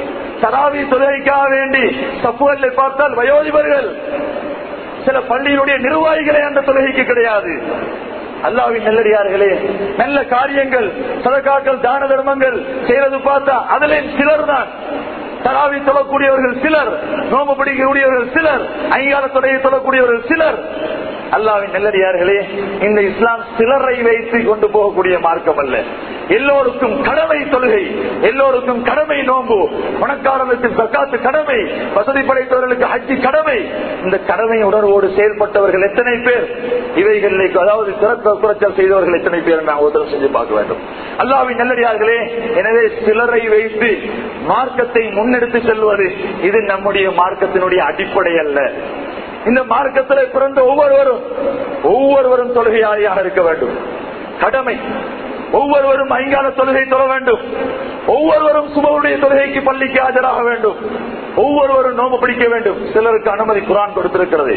தராவி தொழுகைக்காக வேண்டி சப்புகளை பார்த்தால் வயோதிபர்கள் சில பள்ளியினுடைய நிர்வாகிகளே அந்த தொழுகைக்கு கிடையாது அல்லாவின் நல்லடியார்களே நல்ல காரியங்கள் சதக்காக்கள் தான தர்மங்கள் செய்யறது பார்த்தா அதுல சிலர் தான் தராவி தொழக்கூடியவர்கள் சிலர் நோம்பு பிடிக்கக்கூடியவர்கள் சிலர் ஐங்கால தொடையை தொழக்கூடியவர்கள் சிலர் அல்லாவின் நல்லடியார்களே இந்த இஸ்லாம் சிலரை வைத்து கொண்டு போகக்கூடிய மார்க்கம் அல்ல எல்லோருக்கும் கடமை தொழுகை எல்லோருக்கும் கடமை நோம்பு பணக்காரர்களுக்கு தக்காத்து கடமை வசதி படைத்தவர்களுக்கு ஹஜ்ஜி கடமை இந்த கடமை உணர்வோடு செயல்பட்டவர்கள் எத்தனை பேர் இவைகளில் அதாவது சிறப்பு குறைச்சல் செய்தவர்கள் எத்தனை பேர் நான் உதவி செஞ்சு பார்க்க வேண்டும் அல்லாவின் நல்லடியார்களே எனவே சிலரை வைத்து மார்க்கத்தை முன்னெடுத்து செல்வது இது நம்முடைய மார்க்கத்தினுடைய அடிப்படை அல்ல இந்த மார்க்கத்தில் பிறந்த ஒவ்வொருவரும் ஒவ்வொருவரும் தொழுகையாளியாக இருக்க வேண்டும் கடமை ஒவ்வொருவரும் ஐங்கால தொழுகை தொழ வேண்டும் ஒவ்வொருவரும் சுபவுடைய தொழுகைக்கு பள்ளிக்கு ஆஜராக வேண்டும் ஒவ்வொருவரும் நோம்பு பிடிக்க வேண்டும் சிலருக்கு அனுமதி குரான் கொடுத்திருக்கிறது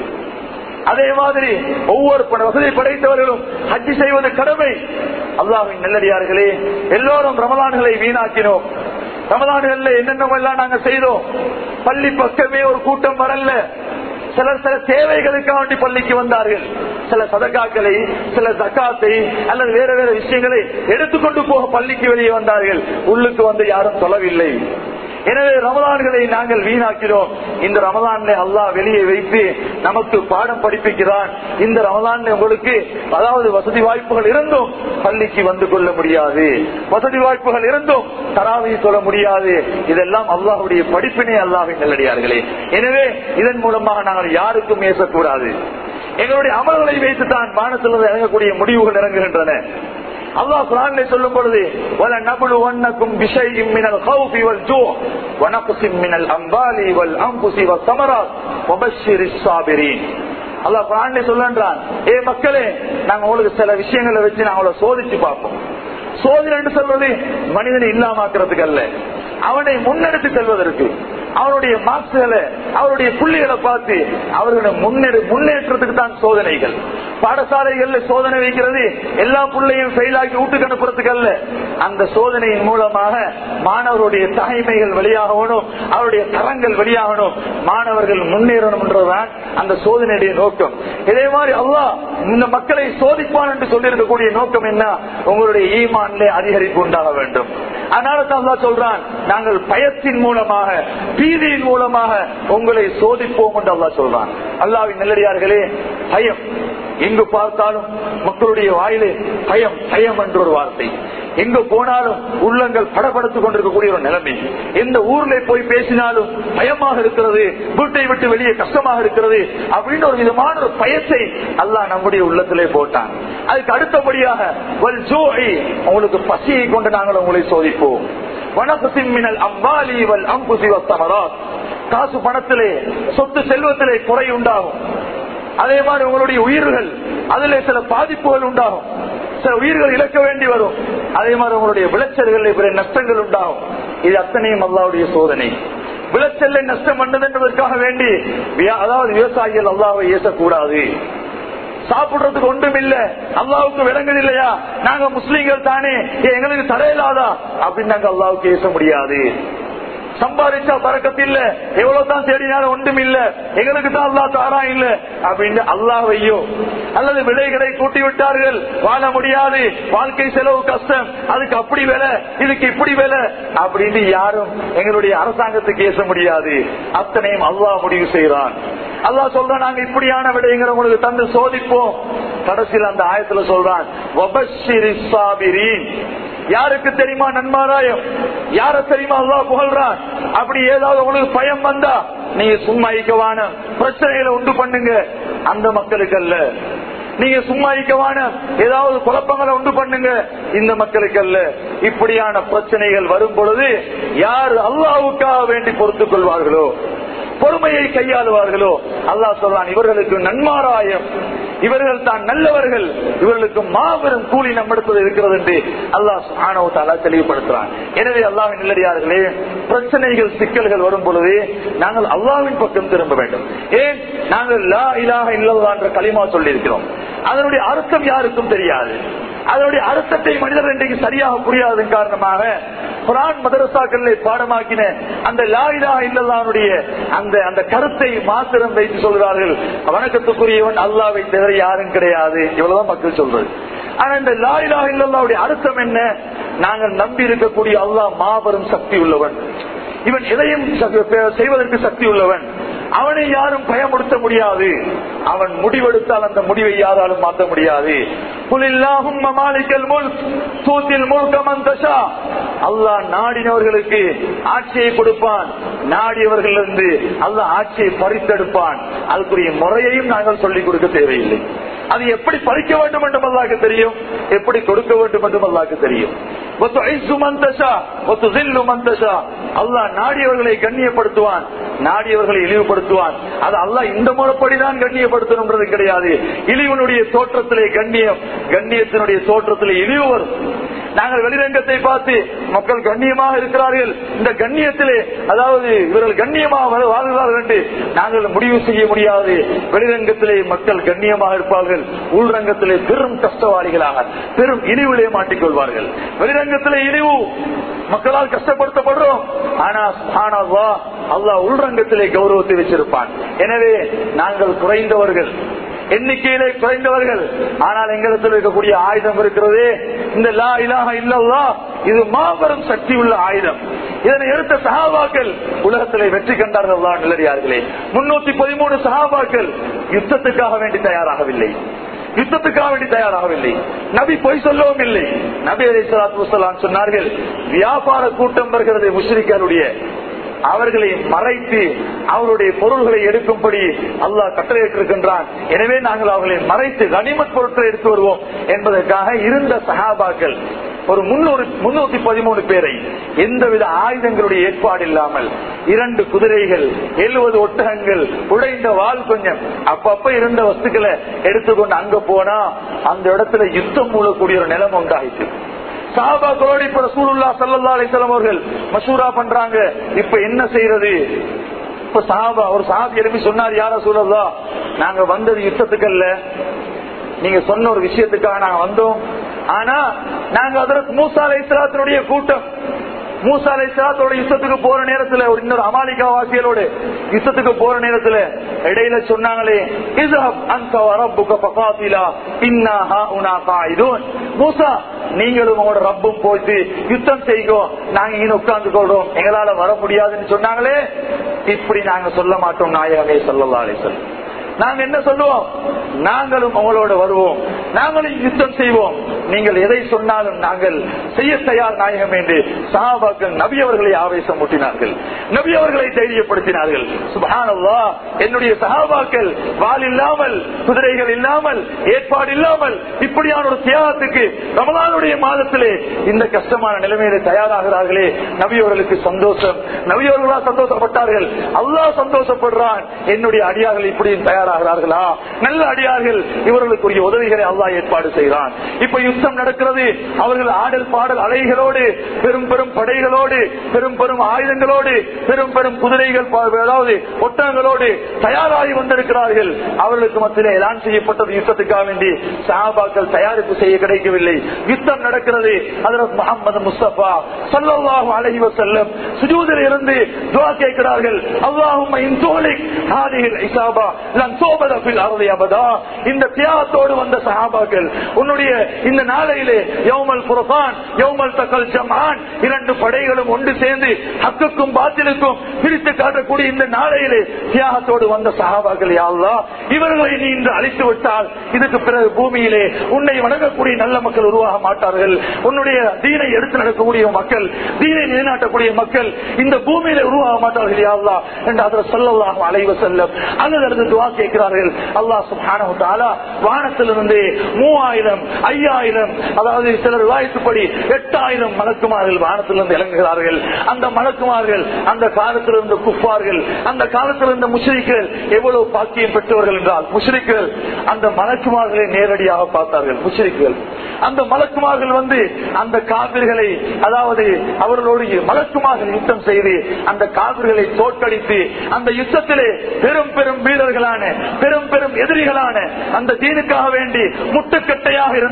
அதே மாதிரி ஒவ்வொரு ப- வசதி படைத்தவர்களும் ஹஜ்ஜி செய்வது கடமை அல்லாஹின் நல்லடியார்களே எல்லோரும் ரமலான்களை வீணாக்கினோம் ரமலான்கள்ல என்னென்னவெல்லாம் நாங்க செய்தோம் பள்ளி பக்கமே ஒரு கூட்டம் வரல சிலர் சில தேவைகளுக்காக வேண்டி பள்ளிக்கு வந்தார்கள் சில சதகாக்களை சில தக்காத்தை அல்லது வேற வேற விஷயங்களை எடுத்துக்கொண்டு போக பள்ளிக்கு வெளியே வந்தார்கள் உள்ளுக்கு வந்து யாரும் சொல்லவில்லை எனவே ரமலான்களை நாங்கள் வீணாக்கிறோம் இந்த ரமலான்ல அல்லாஹ் வெளியே வைத்து நமக்கு பாடம் படிப்பிக்கிறான் இந்த ரமலான்ல உங்களுக்கு அதாவது வசதி வாய்ப்புகள் இருந்தும் பள்ளிக்கு வந்து கொள்ள முடியாது வசதி வாய்ப்புகள் இருந்தும் தராவி சொல்ல முடியாது இதெல்லாம் அல்லாஹுடைய படிப்பினை அல்லாஹின் நல்லடியார்களே எனவே இதன் மூலமாக நாங்கள் யாருக்கும் ஏசக்கூடாது எங்களுடைய அமல்களை வைத்துத்தான் வானத்திலிருந்து இறங்கக்கூடிய முடிவுகள் இறங்குகின்றன அல்லாஹ் குரானிலே சொல்லும் பொழுது வல நபுலு வன்னக்கும் பிஷையும் மினல் ஹவுஃபி வல் ஜூ வனக்ஸிம் மினல் அம்பாலி வல் அம்புசி வல் ஸமராத் வபஷ்ஷிரிஸ் ஸாபிரீன் அல்லாஹ் குரானிலே சொல்லுன்றான் ஏ மக்களே நாங்க உங்களுக்கு சில விஷயங்களை வச்சு நான் அவளை சோதிச்சு பார்ப்போம் சோதனை என்று சொல்வது மனிதனை இல்லாமாக்குறதுக்கு அல்ல அவனை முன்னெடுத்து செல்வதற்கு அவனுடைய மார்க்ஸ்களை அவருடைய புள்ளிகளை பார்த்து அவர்களை முன்னேறு முன்னேற்றத்துக்கு தான் சோதனைகள் பாடசாலைகள்ல சோதனை வைக்கிறது எல்லா புள்ளையும் ஃபெயிலாக்கி வீட்டுக்கு அனுப்புறதுக்கு அல்ல அந்த சோதனையின் மூலமாக மாணவருடைய தகைமைகள் வெளியாகணும் அவருடைய தரங்கள் வெளியாகணும் மாணவர்கள் முன்னேறணும் என்றுதான் அந்த சோதனையுடைய நோக்கம் இதே மாதிரி அல்லாஹ் இந்த மக்களை சோதிப்பான் என்று சொல்லியிருக்கக்கூடிய நோக்கம் என்ன உங்களுடைய ஈமான்ல அதிகரிப்பு உண்டாக வேண்டும் அதனால தான் அல்லாஹ் சொல்றான் நாங்கள் பயத்தின் மூலமாக பீதியின் மூலமாக உங்களை சோதிப்போம் என்று அல்லாஹ் சொல்றான் அல்லாவின் நல்லடியார்களே பயம் எங்கு பார்த்தாலும் மக்களுடைய வாயிலே பயம் பயம் என்ற ஒரு வார்த்தை எங்க போனாலும் உள்ளங்கள் படப்படுத்திக் கொண்டிருக்கக்கூடிய ஒரு நிலைமை எந்த ஊர்ல போய் பேசினாலும் பயமாக இருக்கிறது வீட்டை விட்டு வெளியே கஷ்டமாக இருக்கிறது அப்படின்னு ஒரு விதமான ஒரு பயத்தை அல்லாஹ் நம்முடைய உள்ளத்திலே போட்டான் அதுக்கு அடுத்தபடியாக வல் ஜூஇ, உங்களுக்கு பசியை கொண்டு நாங்கள் உங்களை சோதிப்போம் வனகுசின் மினல் அம்பாலி வல் அம்புசி வத்தமராத் காசு பணத்திலே சொத்து செல்வத்திலே குறை உண்டாகும் அதே மாதிரி உங்களுடைய உயிர்கள் அதிலே சில பாதிப்புகள் உண்டாகும் சில உயிர்கள் இழக்க வேண்டி வரும் அதே மாதிரி உங்களுடைய விளைச்சல்களில் பிற நஷ்டங்கள் உண்டாகும் இது அத்தனையும் அல்லாவுடைய சோதனை விளைச்சல்ல நஷ்டம் பண்ணது என்பதற்காக வேண்டி வியா- அதாவது விவசாயிகள் அல்லாவை ஏசக்கூடாது சாப்பிடுறதுக்கு ஒன்றும் இல்ல அல்லாவுக்கு விளங்குது இல்லையா நாங்க முஸ்லீம்கள் தானே ஏன் எங்களுக்கு தடையில்லாதா அப்படின்னு நாங்க அல்லாவுக்கு ஏச முடியாது சம்பாதிச்சா பறக்கத்து இல்ல எவ்வளவு தான் தேடினாலும் ஒன்றும் இல்ல எங்களுக்கு தான் அல்லா தாரா இல்ல அப்படின்னு அல்லாவையோ அல்லது விலைகளை கூட்டி விட்டார்கள் வாழ முடியாது வாழ்க்கை செலவு கஷ்டம் அதுக்கு அப்படி வேலை இதுக்கு இப்படி வேலை அப்படின்னு யாரும் எங்களுடைய அரசாங்கத்துக்கு ஏச முடியாது அத்தனையும் அல்லாஹ் முடிவு செய்கிறான் அல்லாஹ் சொல்றான் நாங்க இப்படியான விடயங்களை உங்களுக்கு தந்து சோதிப்போம் கடைசியில் அந்த ஆயத்துல சொல்றான் "வபஷ்ஷிரிஸ் சாபிரீன்." யாருக்கு தெரியுமா நன்மாராயம் யார தெரியுமா அல்லாஹ் புகழ்றான் அப்படி ஏதாவது உங்களுக்கு பயம் வந்தா நீங்க சும்மா இருக்கவான பிரச்சனைகளை உண்டு பண்ணுங்க அந்த மக்களுக்கு அல்ல நீங்க சும்மா இருக்கவான ஏதாவது குழப்பங்களை உண்டு பண்ணுங்க இந்த மக்களுக்கு அல்ல இப்படியான பிரச்சனைகள் வரும் பொழுது யார் அல்லாவுக்காக வேண்டி பொறுத்துக் கொள்வார்களோ பொறுமையை கையாளுவார்களோ அல்லாஹ் சொல்றான் இவர்களுக்கு நன்மாராயம் இவர்கள் தான் நல்லவர்கள் இவர்களுக்கு மாபெரும் கூலி நம்மிடத்தில் இருக்கிறது என்று அல்லாஹ் சுப்ஹானஹு வ தஆலா தெளிவுபடுத்துறான் எனவே அல்லாஹ் நல்லடியார்களே பிரச்சனைகள் சிக்கல்கள் வரும் பொழுது நாங்கள் அல்லாஹ்வின் பக்கம் திரும்ப வேண்டும் ஏன் நாங்கள் லா இலாஹ இல்லல்லாஹ் என்ற களிமா சொல்லி இருக்கிறோம் அதனுடைய அர்த்தம் யாருக்கும் தெரியாது அதனுடைய அர்த்தத்தை மனிதர் இன்றைக்கு சரியாக புரியாததன் காரணமாக குரான் மதரசாக்களை பாடமாக்கின அந்த லாயிலா இல்லல்லானுடைய அந்த அந்த கருத்தை மாத்திரம் வைத்து சொல்கிறார்கள் வணக்கத்துக்குரியவன் அல்லாவை தவிர யாரும் கிடையாது இவ்வளவுதான் மக்கள் சொல்றது ஆனா இந்த லாயிலா இல்லல்லாவுடைய அர்த்தம் என்ன நாங்கள் நம்பி இருக்கக்கூடிய அல்லாஹ் மாபெரும் சக்தி உள்ளவன் இவன் எதையும் ச- செய்வதற்கு சக்தி உள்ளவன் அவனை யாரும் பயமுடுத்த முடியாது அவன் முடிவெடுத்தால் அந்த முடிவை யாராலும் மாற்ற முடியாது குலில்லாஹும் மாலிக்கல் முல்க் தூத்தில் முல்கமன் தஷா அல்லாஹ் நாடினவர்களுக்கு ஆட்சியை கொடுப்பான் நாடியவர்களிலிருந்து அல்லாஹ் ஆட்சியை பறித்தெடுப்பான் அதுக்குரிய முறையையும் நாங்கள் சொல்லிக் கொடுக்க தேவையில்லை அது எப்படி பறிக்க வேண்டும் என்றும் அல்லாக்கு தெரியும் எப்படி கொடுக்க வேண்டும் என்றும் அல்லாக்கு தெரியும் அல்லாஹ் நாடியவர்களை கண்ணியப்படுத்துவான் நாடியவர்களை இழிவுபடுத்துவான் அது அல்லாஹ் இந்த முறைப்படிதான் கண்ணியப்படுத்தணும்ன்றது கிடையாது இழிவனுடைய தோற்றத்திலே கண்ணியம் கண்ணியத்தினுடைய தோற்றத்திலே இழிவு வரும் நாங்கள் வெளிரங்கத்தை பார்த்து மக்கள் கண்ணியமாக இருக்கிறார்கள் இந்த கண்ணியத்திலே அதாவது இவர்கள் கண்ணியமாக வா- வாழ்கிறார்கள் என்று நாங்கள் முடிவு செய்ய முடியாது வெளிரங்கத்திலே மக்கள் கண்ணியமாக இருப்பார்கள் உள்ரங்கத்திலே பெரும் கஷ்டவாளிகளாக பெரும் இழிவிலே மாட்டிக்கொள்வார்கள் வெளிரங்கத்திலே இழிவு மக்களால் கஷ்டப்படுத்தப்படுறோம் ஆனா சுப்ஹானல்லாஹ், அல்லாஹ் உள்ரங்கத்திலே கௌரவத்தை வச்சிருப்பான் எனவே நாங்கள் குறைந்தவர்கள் எண்ணிக்கையிலே குறைந்தவர்கள் ஆனால் எங்களிடத்தில் இருக்கக்கூடிய ஆயுதம் இருக்கிறதே இந்த லா இலாஹ இல்லல்லா இது மாபெரும் சக்தி உள்ள ஆயுதம் இதனை எடுத்த சஹாபாக்கள் உலகத்திலே வெற்றி கண்டார்கள் அல்லாஹ் நல்லடியார்களே முன்னூத்தி பதிமூணு சஹாபாக்கள் யுத்தத்துக்காக வேண்டி தயாராகவில்லை யுத்தத்துக்காக வேண்டி தயாராகவில்லை நபி பொய் சொல்லவும் இல்லை நபி அலி சலாத்து சொன்னார்கள் வியாபார கூட்டம் வருகிறது முஸ்லிக்கருடைய அவர்களை மறைத்து அவருடைய பொருள்களை எடுக்கும்படி அல்லாஹ் கட்டளையிட்டிருக்கின்றான் எனவே நாங்கள் அவர்களை மறைத்து கனிமத் பொருட்களை எடுத்து வருவோம் என்பதற்காக இருந்த சஹாபாக்கள் ஒரு முன்னூறு முன்னூத்தி பதிமூணு பேரை எந்தவித ஆயுதங்களுடைய ஏற்பாடு இல்லாமல் இரண்டு குதிரைகள் எழுபது ஒட்டகங்கள் உடைந்த வால் கொஞ்சம் அப்பப்ப இருந்த வஸ்துக்களை எடுத்துக்கொண்டு அங்க போனா அந்த இடத்துல யுத்தம் மூலக்கூடிய ஒரு நிலம் உண்டாயிற்று சாபாக்களோடு இப்ப ரசூலுல்லா சல்லா அலிசல்லாம் அவர்கள் மசூரா பண்றாங்க இப்ப என்ன செய்யறது இப்ப சாபா ஒரு சாபி எழுப்பி சொன்னார் யார சூழல்லா நாங்க வந்தது யுத்தத்துக்கு அல்ல நீங்க சொன்ன ஒரு விஷயத்துக்காக நாங்க வந்தோம் ஆனா நாங்க அதற்கு மூசா அலை இஸ்லாத்தினுடைய கூட்டம் மூசா அலை இஸ்லாத்தோட யுத்தத்துக்கு போற நேரத்துல ஒரு இன்னொரு அமாலிகா வாசிகளோடு யுத்தத்துக்கு போற நேரத்துல இடையில சொன்னாங்களே இஸ்ஹப் அன்த வ ரப்புக ஃபகாத்திலா இன்னா ஹாஉனா காயிதூன் மூசா நீங்களும் உங்களோட ரப்பும் போயிட்டு யுத்தம் செய்யும் நாங்க இங்க உட்கார்ந்து கொள்றோம் எங்களால வர முடியாதுன்னு சொன்னாங்களே இப்படி நாங்க சொல்ல மாட்டோம் நாயகமே சொல்லலாம் அலிசல்லம் நாங்க என்ன சொல்லுவோம் நாங்களும் உங்களோட வருவோம் நாங்களும் யுத்தம் செய்வோம் நீங்கள் எதை சொன்னாலும் நாங்கள் செய்ய தயார் நாயகம் என்று சஹாபாக்கள் நபி அவர்களை ஆவேசம் ஊட்டினார்கள் நபி அவர்களை தைரியப்படுத்தினார்கள் சுபஹானல்லா என்னுடைய சஹாபாக்கள் வால் இல்லாமல் குதிரைகள் இல்லாமல் ஏற்பாடு இல்லாமல் இப்படியான ஒரு தியாகத்துக்கு ரமலானுடைய மாதத்திலே இந்த கஷ்டமான நிலைமையில தயாராகிறார்களே நபி அவர்களுக்கு சந்தோஷம் நபி அவர்களா சந்தோஷப்பட்டார்கள் அல்லாஹ் சந்தோஷப்படுறான் என்னுடைய அடியார்கள் இப்படியும் தயாராகிறார்களா நல்ல அடியார்கள் இவர்களுக்குரிய உதவிகளை அல்லாஹ் ஏற்பாடு செய்கிறான் இப்ப யுத்தம் நடக்கிறது அவர்கள் ஆடல் பாடல் அலைகளோடு பெரும் பெரும் படைகளோடு பெரும் பெரும் ஆயுதங்களோடு பெரும் பெரும் குதிரைகள் பா- அதாவது ஒட்டகங்களோடு தயாராகி வந்திருக்கிறார்கள் அவர்களுக்கு மத்தியிலே எலான் செய்யப்பட்டது யுத்தத்துக்காக வேண்டி சஹாபாக்கள் தயாரிப்பு செய்ய கிடைக்கவில்லை யுத்தம் நடக்கிறது அதற்கு முகமது முஸ்தபா சல்லல்லாஹு அலைஹி வஸல்லம் சுஜூதில் இருந்து துஆ கேட்கிறார்கள் அல்லாஹும்ம இன் துஹ்லிக் ஹாதிஹில் இஸாபா லன் துபத ஃபில் அர்தி அபதா இந்த தியாகத்தோடு வந்த சஹாபாக்கள் உன்னுடைய இந்த நாளையிலே யௌமல் ஃபுர்கான் யௌமல் தகல் ஜமான் இரண்டு படைகளும் ஒன்று சேர்ந்து ஹக்குக்கும் பாத்திலுக்கும் பிரித்து காட்டக்கூடிய இந்த நாளையிலே தியாகத்தோடு வந்த சஹாபாக்கள் யா அல்லாஹ் இவர்களை நீ இன்று அழித்து விட்டால் இதுக்கு பிறகு பூமியிலே உன்னை வணங்கக்கூடிய நல்ல மக்கள் உருவாக மாட்டார்கள் உன்னுடைய தீனை எடுத்து நடக்கக்கூடிய மக்கள் தீனை நிலைநாட்டக்கூடிய மக்கள் இந்த பூமியில உருவாக மாட்டார்கள் யா அல்லாஹ் என்று அதில் சொல்லலாம் அலைவ செல்லம் அல்லது துவா கேட்கிறார்கள் அல்லாஹ் சுப்ஹானஹு தஆலா வானத்திலிருந்து மூவாயிரம் ஐயாயிரம் அதாவது சிலர் வாய்ப்புப்படி எட்டாயிரம் மலக்குமார்கள் வானத்திலிருந்து இறங்குகிறார்கள் அந்த மலக்குமார்கள் அந்த காலத்தில் இருந்த குப்பார்கள் அந்த காலத்தில் இருந்த முஷ்ரிக்கள் எவ்வளவு பாக்கியம் பெற்றவர்கள் என்றால் முஷ்ரிக்கள் அந்த மலக்குமார்களை நேரடியாக பார்த்தார்கள் முஷ்ரிக்கள் அந்த மலக்குமார்கள் வந்து அந்த காவிர்களை அதாவது அவர்களோடு மலக்குமார்கள் யுத்தம் செய்து அந்த காவிர்களை தோற்கடித்து அந்த யுத்தத்திலே பெரும் பெரும் வீரர்களான பெரும் பெரும் எதிரிகளான அந்த தீனுக்காக வேண்டி முட்டுக்கட்டையாக இருந்த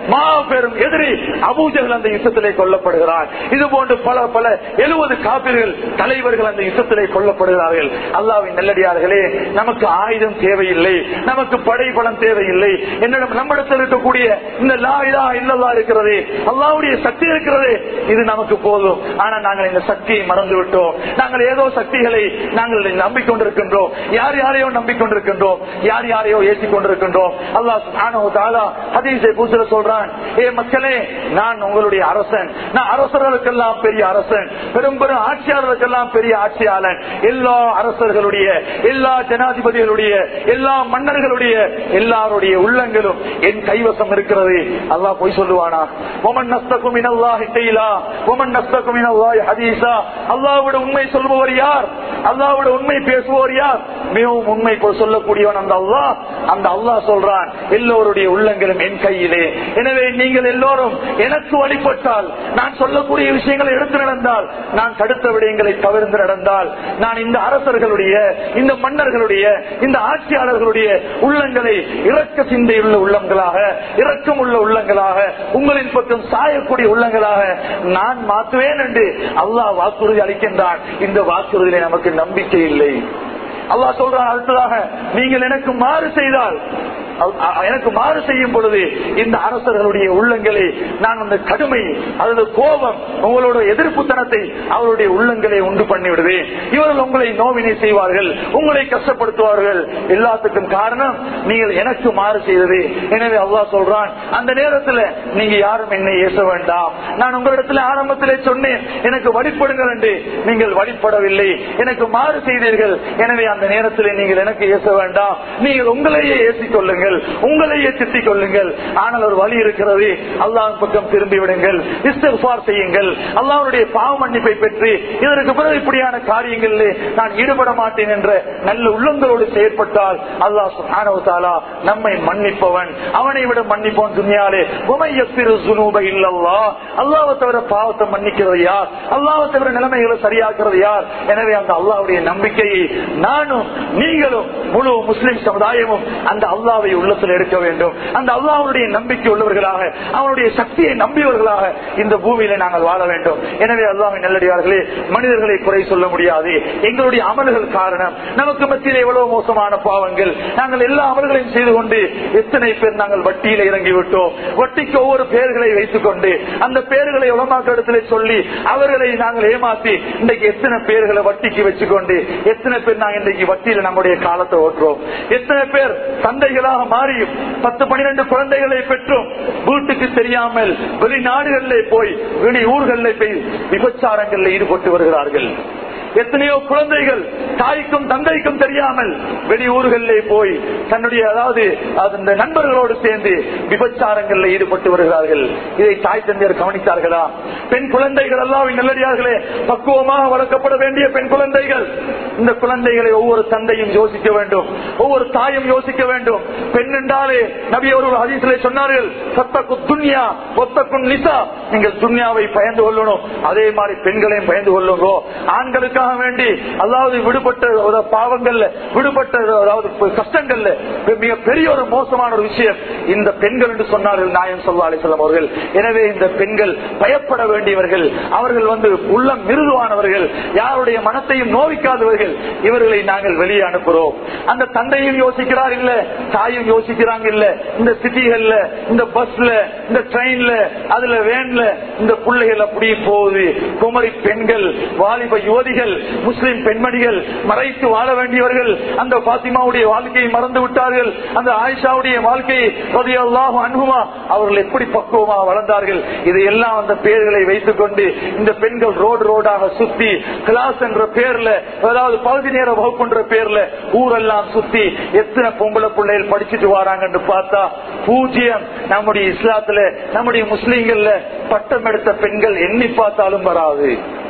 மாபெரும் எதிரி அபூஜர்கள் அந்த யுத்தத்திலே கொல்லப்படுகிறார் இது போன்று பல பல எழுபது காப்பீர்கள் தலைவர்கள் அந்த யுத்தத்திலே கொல்லப்படுகிறார்கள் அல்லாவின் நல்லடியார்களே நமக்கு ஆயுதம் தேவையில்லை நமக்கு படை பலம் தேவையில்லை என்னிடம் நம்மிடத்தில் இருக்கக்கூடிய இந்த லா இலா இல்லல்லா இருக்கிறது அல்லாவுடைய சக்தி இருக்கிறது இது நமக்கு போதும் ஆனா நாங்கள் இந்த சக்தியை மறந்து விட்டோம் நாங்கள் ஏதோ சக்திகளை நாங்கள் நம்பிக்கொண்டிருக்கின்றோம் யார் யாரையோ நம்பிக்கொண்டிருக்கின்றோம் யார் யாரையோ ஏற்றிக் கொண்டிருக்கின்றோம் அல்லாஹ் சுப்ஹானஹு தஆலா ஹதீஸை பூசல சொல்றான் ஏ மக்களே நான் உங்களுடைய அரசன் நான் அரசர்களுக்கெல்லாம் பெரிய அரசன் பெரும் பெரும் ஆட்சியாளர்களுக்கெல்லாம் பெரிய ஆட்சியாளன் எல்லா அரசர்களுடைய எல்லா ஜனாதிபதிகளுடைய எல்லா மன்னர்களுடைய எல்லாருடைய உள்ளங்களும் என் கைவசம் இருக்கிறது அல்லாஹ் போய் சொல்லுவானா ஒமன் நஸ்தகும் இனல்லாஹி கைலா ஒமன் நஸ்தகும் இனல்லாஹி ஹதீஸா அல்லாஹ்வோட உண்மை சொல்பவர் யார் அல்லாஹ்வோட உண்மை பேசுவோர் யார் மிகவும் உண்மை போல் சொல்லக்கூடியவன் அந்த அல்லாஹ் அந்த அல்லாஹ் சொல்றான் எல்லோருடைய உள்ளங்களும் என் கையிலே எனவே நீங்கள் எல்லோரும் எனக்கு வழிபட்டால் நான் சொல்லக்கூடிய விஷயங்களை எடுத்து நடந்தால் நான் தடுத்த விடயங்களை தவிர்த்து நடந்தால் நான் இந்த அரசர்களுடைய இந்த மன்னர்களுடைய இந்த ஆட்சியாளர்களுடைய உள்ளங்களை இறக்க சிந்தையுள்ள உள்ளங்களாக இரக்கம் உள்ள உள்ளங்களாக உங்களின் பக்கம் சாயக்கூடிய உள்ளங்களாக நான் மாற்றுவேன் என்று அல்லாஹ் வாக்குறுதி அளிக்கின்றான் இந்த வாக்குறுதியிலே நமக்கு நம்பிக்கை இல்லை அல்லாஹ் சொல்றான் அடுத்ததாக நீங்கள் எனக்கு மாறு செய்தால் அ- எனக்கு மாறு செய்யும் பொழுது இந்த அரசர்களுடைய உள்ளங்களை நான் அந்த கடுமை அல்லது கோபம் உங்களோட எதிர்ப்புத்தனத்தை அவருடைய உள்ளங்களை உண்டு பண்ணி விடுவேன் இவர்கள் உங்களை நோவினை செய்வார்கள் உங்களை கஷ்டப்படுத்துவார்கள் எல்லாத்துக்கும் காரணம் நீங்கள் எனக்கு மாறு செய்தது எனவே அல்லாஹ் சொல்றான் அந்த நேரத்தில் நீங்க யாரும் என்னை ஏச வேண்டாம் நான் உங்களிடத்தில் ஆரம்பத்திலே சொன்னேன் எனக்கு வழிபடுங்கள் என்று நீங்கள் வழிபடவில்லை எனக்கு மாறு செய்தீர்கள் எனவே அந்த நேரத்தில் நீங்கள் எனக்கு ஏச வேண்டாம் நீங்கள் உங்களையே ஏசிக் கொள்ளுங்கள் உங்களையே திட்டிக் கொள்ளுங்கள் ஆனால் ஒரு வழி இருக்கிறது அல்லாஹ் பக்கம் திரும்பி விடுங்கள் இஸ்திஃபார் செய்யுங்கள் அல்லாஹ்வுடைய பாவ மன்னிப்பை பெற்று இதற்கு பிறகு இப்படியான காரியங்களில் நான் ஈடுபட மாட்டேன் என்ற நல்ல உள்ளங்களோடு செயற்பட்டால் அல்லாஹ் சுப்ஹானஹு தஆலா நம்மை மன்னிப்பவன் அவனை விட மன்னிப்பவன் துனியாலே உமை யக்ஃபிரு ஸுனூப இல்லல்லாஹ் அல்லாஹ்வை தவிர பாவத்தை மன்னிக்கிறது யார் அல்லாஹ்வை தவிர நிலைமைகளை சரியாக்குறது யார் எனவே அந்த அல்லாஹ்வுடைய நம்பிக்கையை நானும் நீங்களும் முழு முஸ்லிம் சமுதாயமும் அந்த அல்லாஹ்வை உள்ளத்தில் எடுக்க வேண்டும் அந்த அல்லாஹ்வுடைய நம்பிக்கை உள்ளவர்களாக அவனுடைய சக்தியை நம்பியவர்களாக இந்த பூமியில நாங்கள் வாழ வேண்டும் எனவே அல்லாஹ்வின் நல்லடியார்களே மனிதர்களை குறை சொல்ல முடியாது எங்களுடைய அமல்கள் காரணம் நமக்கு மத்தியில் எவ்வளவு மோசமான பாவங்கள் நாங்கள் எல்லா அமல்களையும் செய்து கொண்டு எத்தனை பேர் நாங்கள் வட்டியில இறங்கி விட்டோம் வட்டிக்கு ஒவ்வொரு பெயர்களை வைத்துக் கொண்டு அந்த பெயர்களை உலமாக்கிடத்திலே சொல்லி அவர்களை நாங்கள் ஏமாத்தி இன்றைக்கு எத்தனை பேர்களை வட்டிக்கு வச்சுக்கொண்டு எத்தனை பேர் நாங்கள் இன்றைக்கு வட்டியில நம்முடைய காலத்தை ஓட்டுறோம் எத்தனை பேர் தந்தைகளாக மாறியும் பத்து பனிரெண்டு குழந்தைகளை பெற்றும் வீட்டுக்கு தெரியாமல் வெளிநாடுகளிலே போய் வெளி ஊர்களில் போய் விபச்சாரங்களில் ஈடுபட்டு வருகிறார்கள் எத்தனையோ குழந்தைகள் தாய்க்கும் தந்தைக்கும் தெரியாமல் வெளியூர்களிலே போய் தன்னுடைய அதாவது அந்த நண்பர்களோடு சேர்ந்து விபச்சாரங்களில் ஈடுபட்டு வருகிறார்கள் இதை தாய் தந்தையர் கவனித்தார்களா பெண் குழந்தைகள் எல்லாம் நல்லடியார்களே பக்குவமாக வளர்க்கப்பட வேண்டிய பெண் குழந்தைகள் இந்த குழந்தைகளை ஒவ்வொரு தந்தையும் யோசிக்க வேண்டும் ஒவ்வொரு தாயும் யோசிக்க வேண்டும் பெண் என்றாலே நபி அவர்கள் ஹதீஸிலே சொன்னார்கள் சத்தக்கு துன்யா ஒத்தக்கும் நிசா நீங்கள் துன்யாவை பயந்து கொள்ளணும் அதே மாதிரி பெண்களையும் பயந்து கொள்ளுங்கோ ஆண்களுக்காக வேண்டி அதாவது விடுபட்ட ஒரு பாவங்கள்ல விடுபட்ட அதாவது கஷ்டங்கள்ல மிக பெரிய ஒரு மோசமான ஒரு விஷயம் இந்த பெண்கள் என்று சொன்னார்கள் நாயம் சொல்லா அலிசல்லாம் அவர்கள் எனவே இந்த பெண்கள் பயப்பட வேண்டியவர்கள் அவர்கள் வந்து உள்ளம் மிருதுவானவர்கள் யாருடைய மனத்தையும் நோவிக்காதவர்கள் இவர்களை நாங்கள் வெளியே அனுப்புறோம் அந்த தந்தையும் யோசிக்கிறார் இல்ல தாயும் யோசிக்கிறாங்க இல்ல இந்த சிட்டிகள்ல இந்த பஸ்ல இந்த ட்ரெயின்ல அதுல வேன்ல இந்த பிள்ளைகள் அப்படி போகுது குமரி பெண்கள் வாலிப யுவதிகள் முஸ்லிம் பெண்மணிகள் மறைத்து வாழ வேண்டியவர்கள் அந்த பாத்திமாவுடைய வாழ்க்கையை மறந்து விட்டார்கள் அந்த ஆயிஷாவுடைய வாழ்க்கையை ரலியல்லாஹு அன்ஹுமா அவர்கள் எப்படி பக்குவமாக வளர்ந்தார்கள் இதையெல்லாம் அந்த பெயர்களை வைத்துக் கொண்டு இந்த பெண்கள் ரோடு ரோடாக சுத்தி கிளாஸ் என்ற பேர்ல அதாவது பகுதி நேர வகுப்புன்ற பேர்ல ஊரெல்லாம் சுத்தி எத்தனை பொம்பளை பிள்ளைகள் படிச்சுட்டு வராங்கன்னு பார்த்தா பூஜ்ஜியம் நம்முடைய இஸ்லாத்துல நம்முடைய முஸ்லீம்கள்ல பட்டம் எடுத்த பெண்கள் எண்ணி பார்த்தாலும் வராது